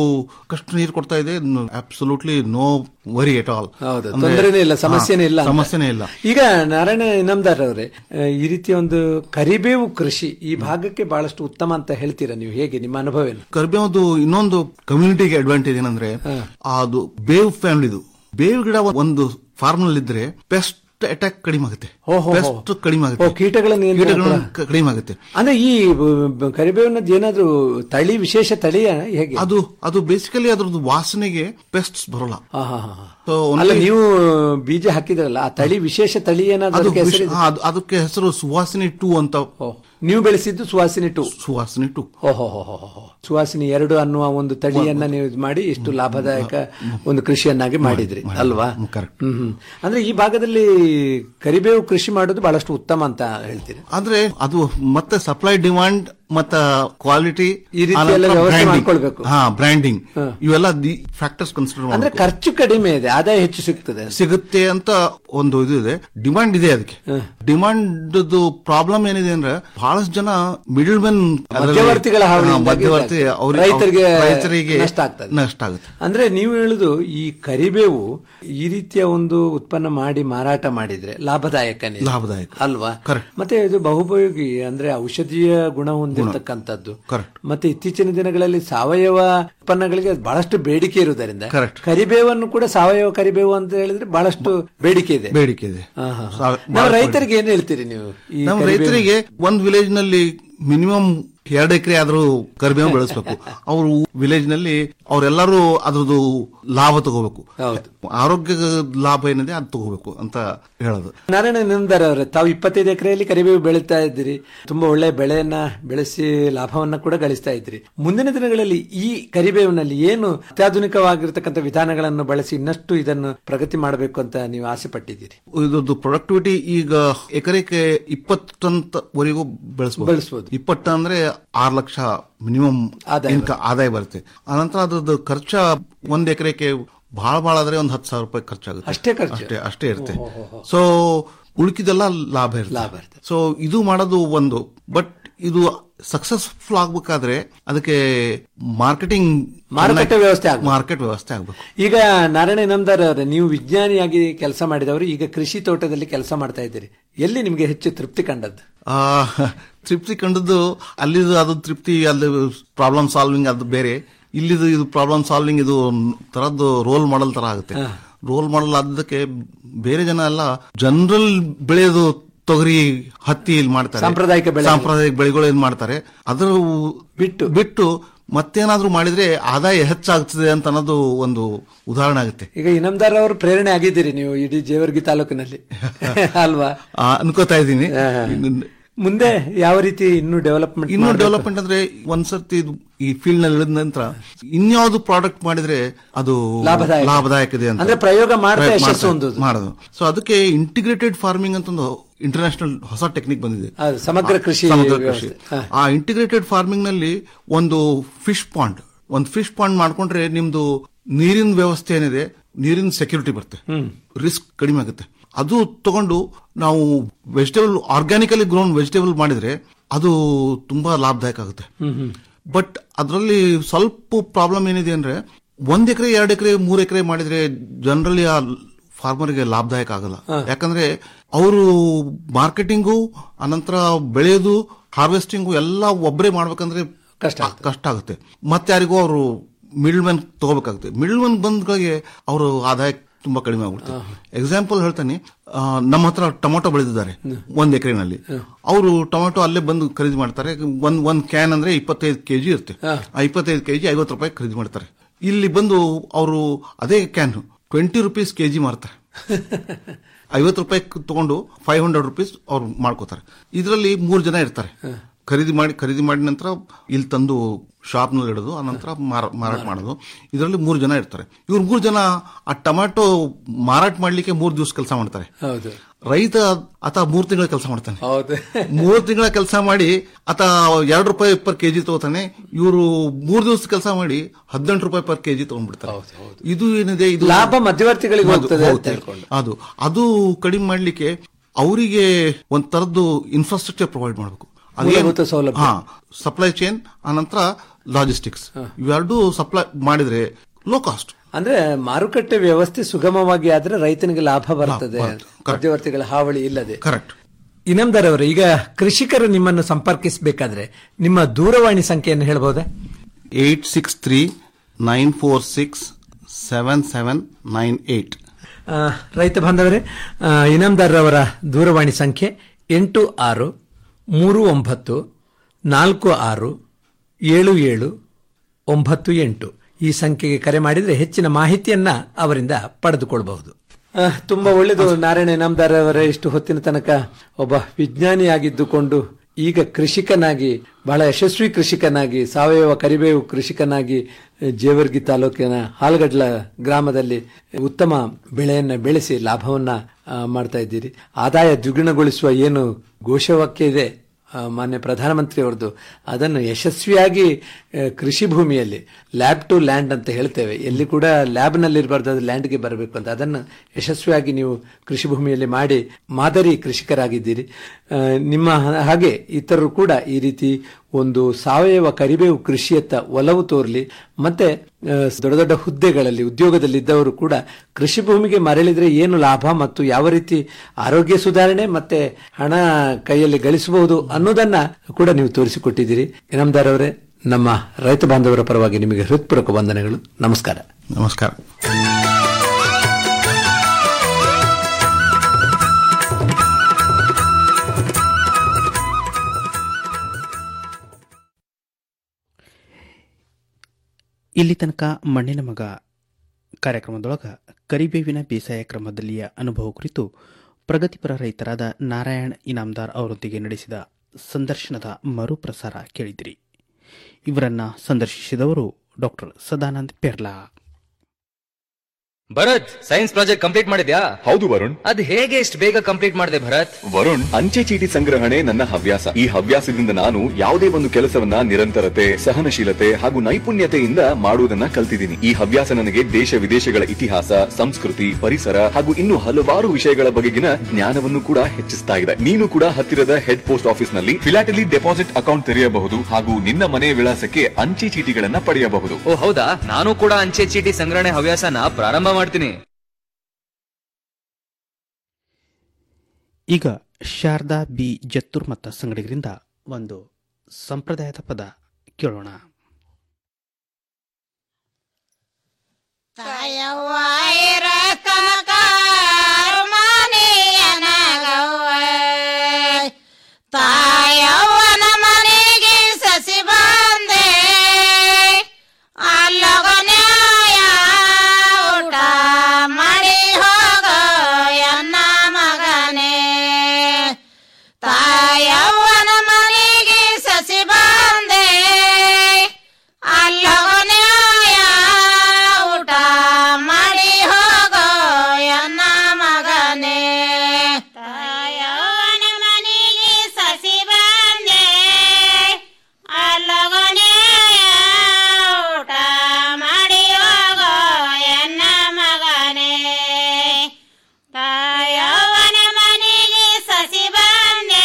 ಕಷ್ಟು ನೀರು ಕೊಡ್ತಾ ಇದೆ absolutely no worry at all ಹೌದು ತೊಂದರೆನೇ ಇಲ್ಲ ಸಮಸ್ಯೆನೇ ಇಲ್ಲ ಅಂತ. ಸಮಸ್ಯೆನೇ ಇಲ್ಲ ಈಗ ನಾರಾಯಣ ಇನಾಮ್ದಾರ್ ಅವರೇ ಆ, ಈ ರೀತಿಯ ಒಂದು ಕರಿಬೇವು ಕೃಷಿ ಈ ಭಾಗಕ್ಕೆ ಬಹಳಷ್ಟು ಉತ್ತಮ ಅಂತ ಹೇಳ್ತೀರಾ ನೀವು ಹೇಗೆ ನಿಮ್ಮ ಅನುಭವ ಏನು ಕರಿಬೇವದು ಇನ್ನೊಂದು ಕಮ್ಯುನಿಟಿಗೆ ಅಡ್ವಾಂಟೇಜ್ ಏನಂದ್ರೆ ಅದು ಬೇವು ಫ್ಯಾಮಿಲಿದು ಬೇವು ಗಿಡ ಒಂದು ಫಾರ್ಮ್ ನಲ್ಲಿ ಇದ್ರೆ ಪೆಸ್ಟ್ ಅಟ್ಯಾಕ್ ಕಡಿಮೆ ಆಗುತ್ತೆ ಹೋ, ಹೋ. ಪೆಸ್ಟ್ ಕಡಿಮೆ ಆಗುತ್ತೆ ಓ, ಕೀಟಗಳ ನಿಯಂತ್ರಣ ಕೀಟಗಳ ಕೂಡ. ಕ- ಕಡಿಮೆ ಆಗುತ್ತೆ ಅಂದ್ರೆ ಈ ಬ- ಕರಿಬೇವಿನದ್ದು ಏನಾದ್ರು ತಳಿ ವಿಶೇಷ ತಳಿಯ ಹೇಗೆ ಅದು ಅದು ಬೇಸಿಕಲಿ ಅದ್ರದ್ದು ವಾಸನೆಗೆ ಪೆಸ್ಟ್ಸ್ ಬರೋಲ್ಲ ಹಾ, ಹಾ, ಹಾ. So, ಅಲ್ಲ only- ನೀವು ಬೀಜ ಹಾಕಿದ್ರಲ್ಲ ಆ ತಳಿ ವಿಶೇಷ ತಳಿ ಏನಾದ್ರು ಅದು ಅದಕ್ಕೆ ವಿಶ್- ಹೆಸರಿದೆ? ಹಾ, ಅದು- ಅದಕ್ಕೆ ಹೆಸರು ಸುವಾಸಿನಿ ಟೂ ಅಂತ ನೀವು ಬೆಳೆಸಿದ್ದು ಸುವಾಸಿನಿ ಟು ಸುವಾಸಿನಿ ಟೂ ಓಹೋ ಸುವಾಸಿನಿ ಎರಡು ಅನ್ನುವ ಒಂದು ತಳಿಯನ್ನ ನೀವು ಇದ್ ಮಾಡಿ ಇಷ್ಟು ಲಾಭದಾಯಕ ಒಂದು ಕೃಷಿಯನ್ನಾಗಿ ಮಾಡಿದ್ರಿ ಅಲ್ವಾ ಕರೆಕ್ಟ್ ಹ್ಮ್ ಹ್ಮ್. ಅಂದ್ರೆ ಈ ಭಾಗದಲ್ಲಿ ಕರಿಬೇವು ಕೃಷಿ ಮಾಡೋದು ಬಹಳಷ್ಟು ಉತ್ತಮ ಅಂತ ಹೇಳ್ತೀರಿ ಆದ್ರೆ ಅದು ಮತ್ತೆ ಸಪ್ಲೈ ಡಿಮಾಂಡ್ ಮತ್ತ ಕ್ವಾಲಿಟಿ ಈ ರೀತಿ ಎಲ್ಲ ವ್ಯವಸ್ಥೆ ಮಾಡ್ಕೊಳ್ಬೇಕು. ಹಾ ಬ್ರ್ಯಾಂಡಿಂಗ್ ಇವೆಲ್ಲ ದಿ ಫ್ಯಾಕ್ಟರ್ಸ್ ಕನ್ಸಿಡರ್ ಅಂದ್ರೆ ಮಾಡಬೇಕು ಖರ್ಚು ಕಡಿಮೆ ಇದೆ ಆದಾಯ ಹೆಚ್ಚು ಸಿಗ್ತದೆ ಸಿಗುತ್ತೆ ಅಂತ ಒಂದು ಇದು ಇದೆ ಡಿಮಾಂಡ್ ಇದೆ ಅದಕ್ಕೆ ಡಿಮಾಂಡ್ ಪ್ರಾಬ್ಲಮ್ ಏನಿದೆ ಅಂದ್ರೆ ಬಹಳಷ್ಟು ಜನ ಮಿಡಲ್ ಮೆನ್ ಮಧ್ಯವರ್ತಿಗಳ ಹಾವಳಿಯಿಂದಾಗಿ ಮಧ್ಯವರ್ತಿ ಇದಾಗಿದೆ. ಅವ್ರಿಗೆ- ರೈತರಿಗೆ ರೈತರಿಗೆ ನಷ್ಟ ಆಗ್ತದೆ. ನಷ್ಟ ಆಗುತ್ತೆ ಅಂದ್ರೆ ನೀವು ಹೇಳುದು ಈ ಕರಿಬೇವು ಈ ರೀತಿಯ ಒಂದು ಉತ್ಪನ್ನ ಮಾಡಿ ಮಾರಾಟ ಮಾಡಿದ್ರೆ ಲಾಭದಾಯಕನೇ ಲಾಭದಾಯಕ. ಅಲ್ವಾ Correct. ಮತ್ತೆ ಇದು ಬಹುಪಯೋಗಿ ಅಂದ್ರೆ ಔಷಧೀಯ ಗುಣ ಹೊಂದಿರತಕ್ಕಂಥದ್ದು Correct. ಮತ್ತೆ ಇತ್ತೀಚಿನ ದಿನಗಳಲ್ಲಿ ಸಾವಯವ ಉತ್ಪನ್ನಗಳಿಗೆ ಬಹಳಷ್ಟು ಬೇಡಿಕೆ ಇರುವುದರಿಂದ Correct. ಕರಿಬೇವನ್ನು ಕೂಡ ಸಾವಯವ ಕರಿಬೇವು ಅಂತ ಹೇಳಿದ್ರೆ ಬಹಳಷ್ಟು ಬೇಡಿಕೆ ಇದೆ ಬೇಡಿಕೆ ಇದೆ ಹಾ, ಹಾ. ಸಾವ- ನಾವು ಬಹಳ ರೈತರಿಗೆ ಏನ್ ಹೇಳ್ತೀರಿ ನೀವು ಈ ನಮ್ಮ ಕರಿಬೇವು- ರೈತರಿಗೆ ಒಂದ್ ವಿಲೇಜ್ ನಲ್ಲಿ ಮಿನಿಮಮ್ ಎರಡು ಎಕರೆ ಆದ್ರೂ ಕರಿಬೇವು ಬೆಳೆಸಬೇಕು ಅವರು ವಿಲೇಜ್ ನಲ್ಲಿ ಅವರೆಲ್ಲರೂ ಅದ್ರದ್ದು ಲಾಭ ತಗೋಬೇಕು ಆರೋಗ್ಯ ಲಾಭ ಏನಿದೆ ಅದು ತಗೋಬೇಕು ಅಂತ ಹೇಳೋದು ನಾರಾಯಣ ನಂದರ್ ಅವರೇ ತಾವು ಇಪ್ಪತ್ತೈದು ಎಕರೆಯಲ್ಲಿ ಕರಿಬೇವು ಬೆಳೀತಾ ಇದ್ದೀರಿ ತುಂಬಾ ಒಳ್ಳೆ ಬೆಳೆಯನ್ನ ಬೆಳೆಸಿ ಲಾಭವನ್ನ ಕೂಡ ಗಳಿಸ್ತಾ ಇದ್ರಿ ಮುಂದಿನ ದಿನಗಳಲ್ಲಿ ಈ ಕರಿಬೇವಿನಲ್ಲಿ ಏನು ಅತ್ಯಾಧುನಿಕವಾಗಿರ್ತಕ್ಕಂಥ ವಿಧಾನಗಳನ್ನು ಬಳಸಿ ಇನ್ನಷ್ಟು ಇದನ್ನು ಪ್ರಗತಿ ಮಾಡಬೇಕು ಅಂತ ನೀವು ಆಸೆ ಪಟ್ಟಿದ್ದೀರಿ ಇದ್ರದ್ದು ಪ್ರೊಡಕ್ಟಿವಿಟಿ ಈಗ ಎಕರೆಗೆ ಇಪ್ಪತ್ತು ಟನ್ ವರೆಗೂ ಬೆಳೆಸಬಹುದು ಬೆಳೆಸ್ಬೋದು. ಇಪ್ಪತ್ತು ಟನ್ ಅಂದ್ರೆ ಆರು ಲಕ್ಷ ಮಿನಿಮಮ್ ಇನ್ಕ ಆದಾಯ ಬರುತ್ತೆ ಆನಂತರ ಅದ್ರದ್ದು ಖರ್ಚ ಒಂದ್ ಎಕರೆಗೆ ಬಹಳ ಬಹಳ ಆದ್ರೆ ಒಂದ್ ಹತ್ತು ಸಾವಿರ ರೂಪಾಯಿ ಖರ್ಚಾಗುತ್ತೆ ಅಷ್ಟೇ ಖರ್ಚು? ಅಷ್ಟೇ ಅಷ್ಟೇ ಇರುತ್ತೆ ಓ, ಹೋ, ಹೋ. ಸೊ ಉಳುಕಿದೆಲ್ಲ ಲಾಭ ಇರುತ್ತೆ ಸೊ ಇದು ಮಾಡೋದು ಒಂದು ಬಟ್ ಇದು ಸಕ್ಸಸ್ಫುಲ್ ಆಗ್ಬೇಕಾದ್ರೆ ಅದಕ್ಕೆ ಮಾರ್ಕೆಟಿಂಗ್ ಮಾರುಕಟ್ಟೆ ವ್ಯವಸ್ಥೆ ಆಗ್ಬೇಕು. ಮಾರ್ಕೆಟ್ ವ್ಯವಸ್ಥೆ ಆಗ್ಬೇಕು ಈಗ ನಾರಾಯಣ ಇನಾಮದಾರ್ ಅವರೇ ನೀವು ವಿಜ್ಞಾನಿಯಾಗಿ ಕೆಲಸ ಮಾಡಿದವರು ಈಗ ಕೃಷಿ ತೋಟದಲ್ಲಿ ಕೆಲಸ ಮಾಡ್ತಾ ಇದ್ದೀರಿ ಎಲ್ಲಿ ನಿಮಗೆ ಹೆಚ್ಚು ತೃಪ್ತಿ ಕಂಡದ್ದು ಆ ತೃಪ್ತಿ ಕಂಡದ್ದು ಅಲ್ಲಿದು ಅದು ತೃಪ್ತಿ ಅಲ್ಲಿ ಪ್ರಾಬ್ಲಮ್ ಸಾಲ್ವಿಂಗ್ ಅದು ಬೇರೆ ಇಲ್ಲಿದು ಇದು ಪ್ರಾಬ್ಲಮ್ ಸಾಲ್ವಿಂಗ್ ಇದು ತರದ್ದು ರೋಲ್ ಮಾಡಲ್ ತರ ಆಗುತ್ತೆ ರೋಲ್ ಮಾಡಲ್ ಆದಕ್ಕೆ ಬೇರೆ ಜನ ಎಲ್ಲ ಜನರಲ್ ಬೆಳೆಯೋದು ತೊಗರಿ ಹತ್ತಿ ಇಲ್ಲಿ ಮಾಡ್ತಾರೆ ಸಾಂಪ್ರದಾಯಿಕ ಬೆಳೆ. ಸಾಂಪ್ರದಾಯಿಕ ಬೆಳೆಗಳು ಏನ್ ಮಾಡ್ತಾರೆ ಅದ್ರ ಬಿಟ್ಟು ಬಿಟ್ಟು ಮತ್ತೇನಾದ್ರೂ ಮಾಡಿದ್ರೆ ಆದಾಯ ಹೆಚ್ಚಾಗ್ತದೆ ಅಂತ ಅನ್ನೋದು ಒಂದು ಉದಾಹರಣೆ ಆಗುತ್ತೆ ಈಗ ಇನಾಮದಾರ್ ಅವರು ಪ್ರೇರಣೆ ಆಗಿದ್ದೀರಿ ನೀವು ಇಡೀ ಜೇವರ್ಗಿ ತಾಲೂಕಿನಲ್ಲಿ ಅಲ್ವಾ ಆ, ಅನ್ಕೋತಾ ಇದ್ದೀನಿ ಮುಂದೆ ಯಾವ ರೀತಿ ಇನ್ನೂ ಡೆವಲಪ್ಮೆಂಟ್ ಇನ್ನು ಡೆವಲಪ್ಮೆಂಟ್ ಅಂದ್ರೆ ಒಂದ್ಸರ್ತಿ ಇದು ಈ ಫೀಲ್ಡ್ ನಲ್ಲಿ ಇಳಿದ ನಂತರ ಇನ್ಯಾವುದು ಪ್ರಾಡಕ್ಟ್ ಮಾಡಿದ್ರೆ ಅದು ಲಾಭದಾಯಕ. ಲಾಭದಾಯಕ ಇದೆ ಅಂತ ಅಂದ್ರೆ ಪ್ರಯೋಗ ಮಾಡ್ತಾ ಪ್ರಯೋಗ ಯಶಸ್ಸು ಮಾಡ್ತಾ- ಹೊಂದೋದು. ಮಾಡೋದು ಸೊ ಅದಕ್ಕೆ ಇಂಟಿಗ್ರೇಟೆಡ್ ಫಾರ್ಮಿಂಗ್ ಅಂತ ಒಂದು ಇಂಟರ್ನ್ಯಾಷನಲ್ ಹೊಸ ಟೆಕ್ನಿಕ್ ಬಂದಿದೆ ಅದು ಸಮಗ್ರ ಕೃಷಿ ಸಮಗ್ರ ಕೃಷಿ ವ್ಯವಸ್ಥೆ. ಹಾ. ಆ ಇಂಟಿಗ್ರೇಟೆಡ್ ಫಾರ್ಮಿಂಗ್ ನಲ್ಲಿ ಒಂದು ಫಿಶ್ ಪಾಂಡ್ ಒಂದು ಫಿಶ್ ಪಾಂಡ್ ಮಾಡ್ಕೊಂಡ್ರೆ ನಿಮ್ದು ನೀರಿನ ವ್ಯವಸ್ಥೆ ಏನಿದೆ ನೀರಿನ ಸೆಕ್ಯೂರಿಟಿ ಬರುತ್ತೆ ರಿಸ್ಕ್ ಕಡಿಮೆ ಆಗುತ್ತೆ ಅದು ತಗೊಂಡು ನಾವು ವೆಜಿಟೇಬಲ್ ಆರ್ಗ್ಯಾನಿಕಲಿ ಗ್ರೋನ್ ವೆಜಿಟೇಬಲ್ ಮಾಡಿದ್ರೆ ಅದು ತುಂಬಾ ಲಾಭದಾಯಕ ಆಗುತ್ತೆ ಬಟ್ ಅದರಲ್ಲಿ ಸ್ವಲ್ಪ ಪ್ರಾಬ್ಲಮ್ ಏನಿದೆ ಅಂದ್ರೆ ಒಂದ್ ಎಕರೆ ಎರಡು ಎಕರೆ ಮೂರ್ ಎಕರೆ ಮಾಡಿದ್ರೆ ಜನರಲಿ ಆ ಫಾರ್ಮರ್ಗೆ ಲಾಭದಾಯಕ ಆಗಲ್ಲ ಯಾಕಂದ್ರೆ ಅವರು ಮಾರ್ಕೆಟಿಂಗು ಅನಂತರ ಬೆಳೆಯೋದು ಹಾರ್ವೆಸ್ಟಿಂಗು ಎಲ್ಲ ಒಬ್ಬರೇ ಮಾಡ್ಬೇಕಂದ್ರೆ ಕಷ್ಟ ಕಷ್ಟ ಆಗುತ್ತೆ ಮತ್ತೆ ಯಾರಿಗೂ ಅವರು ಮಿಡಲ್ ಮ್ಯಾನ್ ತಗೋಬೇಕಾಗುತ್ತೆ ಮಿಡಲ್ ಮ್ಯಾನ್ ಬಂದ್ಗಳಿಗೆ ಅವರು ಆದಾಯ ತುಂಬಾ ಕಡಿಮೆ ಆಗ್ಬಿಡುತ್ತೆ ಎಕ್ಸಾಂಪಲ್ ಹೇಳ್ತಾನೆ ಆ, ನಮ್ಮ ಹತ್ರ ಟೊಮೊಟೊ ಬೆಳೆದಿದ್ದಾರೆ ಒಂದ್ ಎಕರೆನಲ್ಲಿ ಅವರು ಟೊಮೊಟೊ ಅಲ್ಲೇ ಬಂದು ಖರೀದಿ ಮಾಡ್ತಾರೆ ಒಂದ್ ಒಂದ್ ಕ್ಯಾನ್ ಅಂದ್ರೆ ಇಪ್ಪತ್ತೈದು ಕೆಜಿ ಇರುತ್ತೆ ಆ ಇಪ್ಪತ್ತೈದು ಕೆಜಿ ಐವತ್ತು ರೂಪಾಯಿ ಖರೀದಿ ಮಾಡ್ತಾರೆ ಇಲ್ಲಿ ಬಂದು ಅವರು ಅದೇ ಕ್ಯಾನ್ ಟ್ವೆಂಟಿ ರುಪೀಸ್ ಕೆಜಿ ಮಾರ್ತಾರೆ ಐವತ್ತು ರೂಪಾಯಿ ತಗೊಂಡು ಫೈವ್ ಹಂಡ್ರೆಡ್ ರುಪೀಸ್ ಅವ್ರು ಮಾಡ್ಕೋತಾರೆ ಇದರಲ್ಲಿ ಮೂರು ಜನ ಇರ್ತಾರೆ ಖರೀದಿ ಮಾಡಿ ಖರೀದಿ ಮಾಡಿದ ನಂತರ ಇಲ್ಲಿ ತಂದು ಶಾಪ್ ನಲ್ಲಿ ಇಡೋದು ಆನಂತರ ಮಾರ- ಮಾರಾಟ ಮಾಡೋದು ಇದರಲ್ಲಿ ಮೂರು ಜನ ಇರ್ತಾರೆ ಇವ್ರು ಮೂರು ಜನ ಆ ಟೊಮ್ಯಾಟೊ ಮಾರಾಟ ಮಾಡ್ಲಿಕ್ಕೆ ಮೂರು ದಿವಸ ಕೆಲಸ ಮಾಡ್ತಾರೆ ಹೌದು ರೈತ ಆತ ಮೂರು ತಿಂಗಳ ಕೆಲಸ ಮಾಡ್ತಾನೆ ಹೌದು ಮೂರು ತಿಂಗಳ ಕೆಲಸ ಮಾಡಿ ಆತ ಎರಡು ರೂಪಾಯಿ ಪರ್ ಕೆಜಿ ತಗೋತಾನೆ ಇವರು ಮೂರು ದಿವಸ ಕೆಲಸ ಮಾಡಿ ಹದಿನೆಂಟು ರೂಪಾಯಿ ಪರ್ ಕೆಜಿ ತಗೊಂಡ್ಬಿಡ್ತಾರೆ ಇದು ಏನಿದೆ ಇದು ಲಾಭ ಮಧ್ಯವರ್ತಿಗಳಿಗೆ ಅದು ಹೋಗ್ತದೆ ಅಂತ ಹೋಗುತ್ತೆ. ಹೇಳ್ಕೊಂಡು. ಅದು ಅದು ಕಡಿಮೆ ಮಾಡ್ಲಿಕ್ಕೆ ಅವರಿಗೆ ಒಂದ್ ತರದ್ದು ಇನ್ಫ್ರಾಸ್ಟ್ರಕ್ಚರ್ ಪ್ರೊವೈಡ್ ಮಾಡಬೇಕು ಮೂಲಭೂತ ಸೌಲಭ್ಯ. ಹಾ ಸಪ್ಲೈ ಚೈನ್ ಆನಂತರ ಲಾಜಿಸ್ಟಿಕ್ಸ್ ಇವೆರಡು ಸಪ್ಲೈ ಮಾಡಿದ್ರೆ ಲೋ ಕಾಸ್ಟ್ ಅಂದ್ರೆ ಮಾರುಕಟ್ಟೆ ವ್ಯವಸ್ಥೆ ಸುಗಮವಾಗಿ ಆದ್ರೆ ರೈತನಿಗೆ ಲಾಭ ಬರ್ತದೆ ಮಧ್ಯವರ್ತಿಗಳ ಹಾವಳಿ ಇಲ್ಲದೆ ಕರೆಕ್ಟ್ ಇನಾಮದಾರ್ ಅವರು ಈಗ ಕೃಷಿಕರು ನಿಮ್ಮನ್ನು ಸಂಪರ್ಕಿಸಬೇಕಾದ್ರೆ ನಿಮ್ಮ ದೂರವಾಣಿ ಸಂಖ್ಯೆಯನ್ನು ಹೇಳ್ಬೋದಾ eight six three nine four six seven seven nine eight ಆ, ರೈತ ಬಾಂಧವರೇ ಆ, ಇನಾಮದಾರ್ ಅವರ ದೂರವಾಣಿ ಸಂಖ್ಯೆ ಎಂಟು ಆರು ಮೂರು ಒಂಬತ್ತು ನಾಲ್ಕು ಆರು ಏಳು ಏಳು ಒಂಬತ್ತು ಎಂಟು ಈ ಸಂಖ್ಯೆಗೆ ಕರೆ ಮಾಡಿದರೆ ಹೆಚ್ಚಿನ ಮಾಹಿತಿಯನ್ನ ಅವರಿಂದ ಪಡೆದುಕೊಳ್ಳಬಹುದು ತುಂಬಾ ಒಳ್ಳೆಯದು ನಾರಾಯಣ ಇನಾಮದಾರ್ ಅವರೇ ಇಷ್ಟು ಹೊತ್ತಿನ ತನಕ ಒಬ್ಬ ವಿಜ್ಞಾನಿಯಾಗಿದ್ದುಕೊಂಡು ಈಗ ಕೃಷಿಕನಾಗಿ ಬಹಳ ಯಶಸ್ವಿ ಕೃಷಿಕನಾಗಿ ಸಾವಯವ ಕರಿಬೇವು ಕೃಷಿಕನಾಗಿ ಜೇವರ್ಗಿ ತಾಲೂಕಿನ ಹಾಲ್ಗಡ್ಲ ಗ್ರಾಮದಲ್ಲಿ ಉತ್ತಮ ಬೆಳೆಯನ್ನ ಬೆಳೆಸಿ ಲಾಭವನ್ನ ಆ, ಮಾಡ್ತಾ ಇದ್ದೀರಿ ಆದಾಯ ದ್ವಿಗುಣಗೊಳಿಸುವ ಏನು ಘೋಷವಾಕ್ಯ ಇದೆ ಆ, ಮಾನ್ಯ ಪ್ರಧಾನಮಂತ್ರಿ ಅವರದ್ದು ಅದನ್ನು ಯಶಸ್ವಿಯಾಗಿ ಆ, ಕೃಷಿ ಭೂಮಿಯಲ್ಲಿ ಲ್ಯಾಬ್ ಟು ಲ್ಯಾಂಡ್ ಅಂತ ಹೇಳ್ತೇವೆ ಎಲ್ಲಿ ಕೂಡ ಲ್ಯಾಬ್ ನಲ್ಲಿ ಇರಬಾರ್ದು ಅದು ಲ್ಯಾಂಡ್ಗೆ ಬರಬೇಕು ಅಂತ ಅದನ್ನು ಯಶಸ್ವಿಯಾಗಿ ನೀವು ಕೃಷಿ ಭೂಮಿಯಲ್ಲಿ ಮಾಡಿ ಮಾದರಿ ಕೃಷಿಕರಾಗಿದ್ದೀರಿ ಆ, ನಿಮ್ಮ ಹ- ಹಾಗೆ ಇತರರು ಕೂಡ ಈ ರೀತಿ ಒಂದು ಸಾವಯವ ಕರಿಬೇವು ಕೃಷಿಯತ್ತ ಒಲವು ತೋರಲಿ ಮತ್ತೆ ಆ, ದೊಡ್ಡ ದೊಡ್ಡ ಹುದ್ದೆಗಳಲ್ಲಿ ಉದ್ಯೋಗದಲ್ಲಿದ್ದವರು ಕೂಡ ಕೃಷಿ ಭೂಮಿಗೆ ಮರಳಿದ್ರೆ ಏನು ಲಾಭ ಮತ್ತು ಯಾವ ರೀತಿ ಆರೋಗ್ಯ ಸುಧಾರಣೆ ಮತ್ತೆ ಹಣ ಕೈಯಲ್ಲಿ ಗಳಿಸಬಹುದು ಅನ್ನೋದನ್ನ ಕೂಡ ನೀವು ತೋರಿಸಿಕೊಟ್ಟಿದ್ದೀರಿ ಇನಾಮದಾರ್ ಅವರೇ ನಮ್ಮ ರೈತ ಬಾಂಧವರ ಪರವಾಗಿ ನಿಮಗೆ ಹೃತ್ಪೂರ್ವಕ ವಂದನೆಗಳು ನಮಸ್ಕಾರ ನಮಸ್ಕಾರ ಇಲ್ಲಿ ತನಕ ಮಣ್ಣಿನ ಮಗ ಕಾರ್ಯಕ್ರಮದೊಳಗ ಕರಿಬೇವಿನ ಬೇಸಾಯ ಕ್ರಮದಲ್ಲಿಯ ಅನುಭವ ಕುರಿತು ಪ್ರಗತಿಪರ ರೈತರಾದ ನಾರಾಯಣ್ ಇನಾಮ್ದಾರ್ ಅವರೊಂದಿಗೆ ನಡೆಸಿದ ಸಂದರ್ಶನದ ಮರುಪ್ರಸಾರ ಕೇಳಿದಿರಿ ಇವರನ್ನ ಸಂದರ್ಶಿಸಿದವರು doctor Sadanand Perla Bharat science project complete ಮಾಡಿದ್ಯಾ ಹೌದು ವರುಣ್ ಅದ್ ಹೇಗೆ ಇಷ್ಟು ಬೇಗ ಕಂಪ್ಲೀಟ್ ಮಾಡಿದೆ ಭರತ್ ವರುಣ್ ಅಂಚೆ ಚೀಟಿ ಸಂಗ್ರಹಣೆ ನನ್ನ ಹವ್ಯಾಸ ಈ ಹವ್ಯಾಸದಿಂದ ನಾನು ಯಾವುದೇ ಒಂದು ಕೆಲಸವನ್ನ ನಿರಂತರತೆ ಸಹನಶೀಲತೆ ಹಾಗೂ ನೈಪುಣ್ಯತೆಯಿಂದ ಮಾಡುವುದನ್ನ ಕಲ್ತಿದ್ದೀನಿ ಈ ಹವ್ಯಾಸ ನನಗೆ ದೇಶ ವಿದೇಶಗಳ ಇತಿಹಾಸ ಸಂಸ್ಕೃತಿ ಪರಿಸರ ಹಾಗೂ ಇನ್ನು ಹಲವಾರು ವಿಷಯಗಳ ಬಗೆಗಿನ ಜ್ಞಾನವನ್ನು ಕೂಡ ಹೆಚ್ಚಿಸ್ತಾ ಇದೆ ನೀನು ಕೂಡ ಹತ್ತಿರದ ಹೆಡ್ ಪೋಸ್ಟ್ ಆಫೀಸ್ ನಲ್ಲಿ ಫಿಲಾಟಲಿ ಡೆಪಾಸಿಟ್ ಅಕೌಂಟ್ ತೆರೆಯಬಹುದು ಹಾಗೂ ನಿನ್ನ ಮನೆ ವಿಳಾಸಕ್ಕೆ ಅಂಚೆ ಚೀಟಿಗಳನ್ನ ಪಡೆಯಬಹುದು ಓ ಹೌದಾ ನಾನು ಕೂಡ ಅಂಚೆ ಚೀಟಿ ಸಂಗ್ರಹಣೆ ಹವ್ಯಾಸನ ಪ್ರಾರಂಭ ಮಾಡ್ತೀನಿ ಈಗ ಶಾರದಾ ಬಿ ಜತ್ತೂರ್ ಮತ್ತ ಸಂಗಡಿಗರಿಂದ ಒಂದು ಸಂಪ್ರದಾಯದ ಪದ ಕೇಳೋಣ ತಾಯವ್ವ ಇರತನಕ ಅರಮನೆಯನಗವ್ವ. ತಾಯವ್ವನ ಮನೆಗೆ ಸಸಿ ಬಂದೆ ಅಲ್ಲಗನ್ಯಾಯ ಊಟ ಮಾಡಿ ಹೋಗೋ ಎನ್ನ ಮಗನೇ ತಾಯವ್ವನ ಮನೆಗೆ ಸಸಿ ಬಂದೆ ಅಲ್ಲಗನ್ಯಾಯ ಊಟ ಮಾಡಿ ಹೋಗೋ ಎನ್ನ ಮಗನೇ ತಾಯವ್ವನ ಮನೆಗೆ ಸಸಿ ಬಂದೆ ಅಲ್ಲಗನ್ಯಾಯ ಊಟ ಮಾಡಿ ಹೋಗೋ ಎನ್ನ ಮಗನೇ ತಾಯವ್ವನ ಮನೆಗೆ ಸಸಿ ಬಂದೆ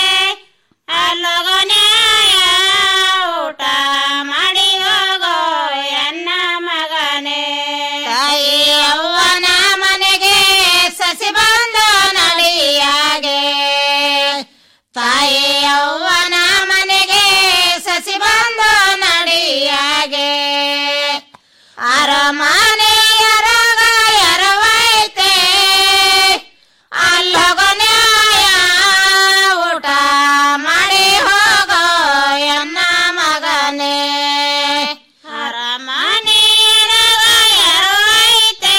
ಅಲ್ಲಗನ್ಯಾಯ ಊಟ ಮಾಡಿ ಹೋಗೋ ಎನ್ನ ಮಗನೇ ತಾಯಿಯವ್ವನ ಮನೆಗೆ ಸಸಿ ಬಂದ ನಡಿಯಾಗೆ ತಾಯಿಯವ್ವನ ಮನೆಗೆ ಸಸಿ ಬಂದ ನಡಿಯಾಗೆ ಅರಮನೆಯರಗ ಎರವೈತೆ ಅಲ್ಲಗನ್ಯಾಯ ಊಟ ಮಾಡಿ ಹೋಗೋ ಎನ್ನ ಮಗನೇ ಅರಮನೆಯರಗ ಎರವೈತೆ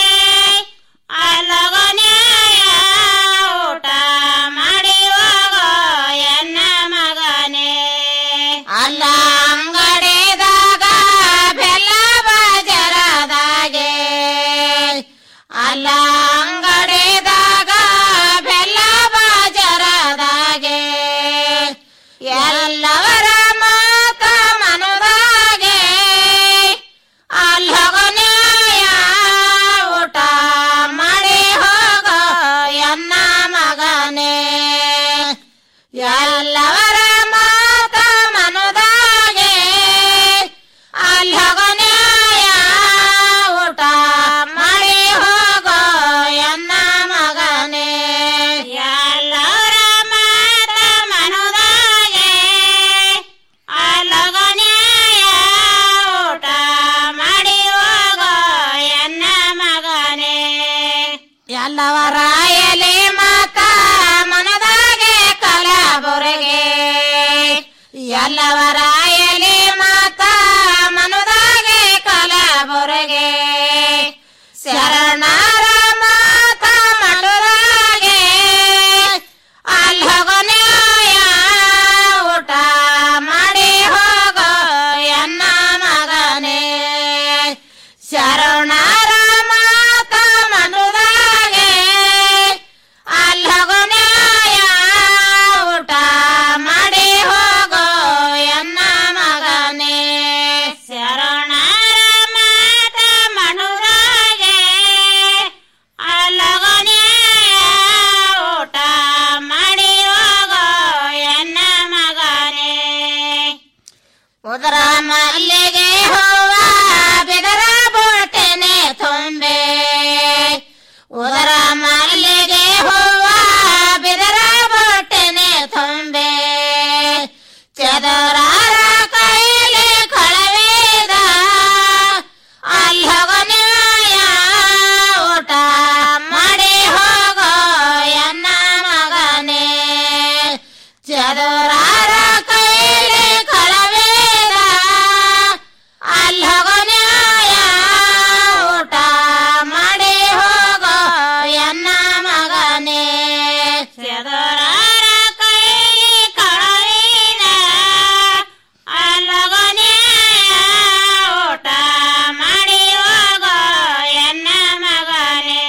ಅಲ್ಲಗನ್ಯಾಯ ಊಟ ಮಾಡಿ ಹೋಗೋ ಎನ್ನ ಮಗನೇ ಅಲ್ಲ ಅಂಗಡಿದಾಗ ಬೆಲ್ಲ ಬಾಜರದಾಗೆ ಅಲ್ಲ ಅಂಗಡಿದಾಗ ಬೆಲ್ಲ ಬಾಜರದಾಗೆ ಎಲ್ಲವರ ಮಾತ ಮನದಾಗೆ ಅಲ್ಲಗನ್ಯಾಯ ಊಟ ಮಾಡಿ ಹೋಗೋ ಎನ್ನ ಮಗನೇ ಎಲ್ಲವರ ಮಾತ ಮನದಾಗೆ ಅಲ್ಲಗನ್ಯಾಯ ಊಟ ಮಾಡಿ ಹೋಗೋ ಎನ್ನ ಮಗನೇ ಎಲ್ಲವರ ಮಾತ ಮನದಾಗೆ ಅಲ್ಲಗನ್ಯಾಯ ಊಟ ಮಾಡಿ ಹೋಗೋ ಎನ್ನ ಮಗನೇ ಎಲ್ಲವರ ಎಲೆ ಮಾತ ಮನದಾಗೆ ಕಲಬುರಗೆ ಎಲ್ಲವರ ಎಲೆ ಮಾತ ಮನದಾಗೆ ಕಲಬುರಗೆ ಶರಣರ ಮಾತ ಮಠದಾಗೆ ಅಲ್ಲಗನ್ಯಾಯ ಊಟ ಮಾಡಿ ಹೋಗೋ ಎನ್ನ ಮಗನೇ ಶರಣರ ಮಾತ ಮನುದಾಗೆ ಅಲ್ಲಗನ್ಯಾಯ ಊಟ ಮಾಡಿ ಉದರ ಮಲ್ಲಿಗೆ ಹೂವ ಬೆದರ ಬೋಟೆನೆ ತುಂಬೆ ಉದರ ಮಲ್ಲಿಗೆ ಹೂವ ಬೆದರ ಬೋಟೆನೆ ತುಂಬೆ ಚದರಾರ ಕೈಲಿ ಕಳವೇದ ಅಲ್ಲಗನ್ಯಾಯ ಊಟ ಮಾಡಿ ಹೋಗೋ ಎನ್ನ ಮಗನೇ ಚದುರಾರ ಕೈಲಿ ಕಳವೇದ ಅಲ್ಲಗನ್ಯಾಯ ಊಟ ಮಾಡಿ ಹೋಗೋ ಎನ್ನ ಮಗನೇ ಚದುರಾರ ಕೈಲಿ ಕಳವೇದ ಅಲ್ಲಗನ್ಯಾಯ ಊಟ ಮಾಡಿ ಹೋಗೋ ಎನ್ನ ಮಗನೇ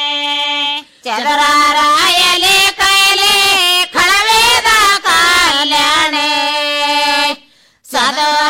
ಚದರಾರಾಯಲೆ ಕೈಲೆ ಕಳವೇದ ಕಲ್ಯಾಣೆ ಸದರ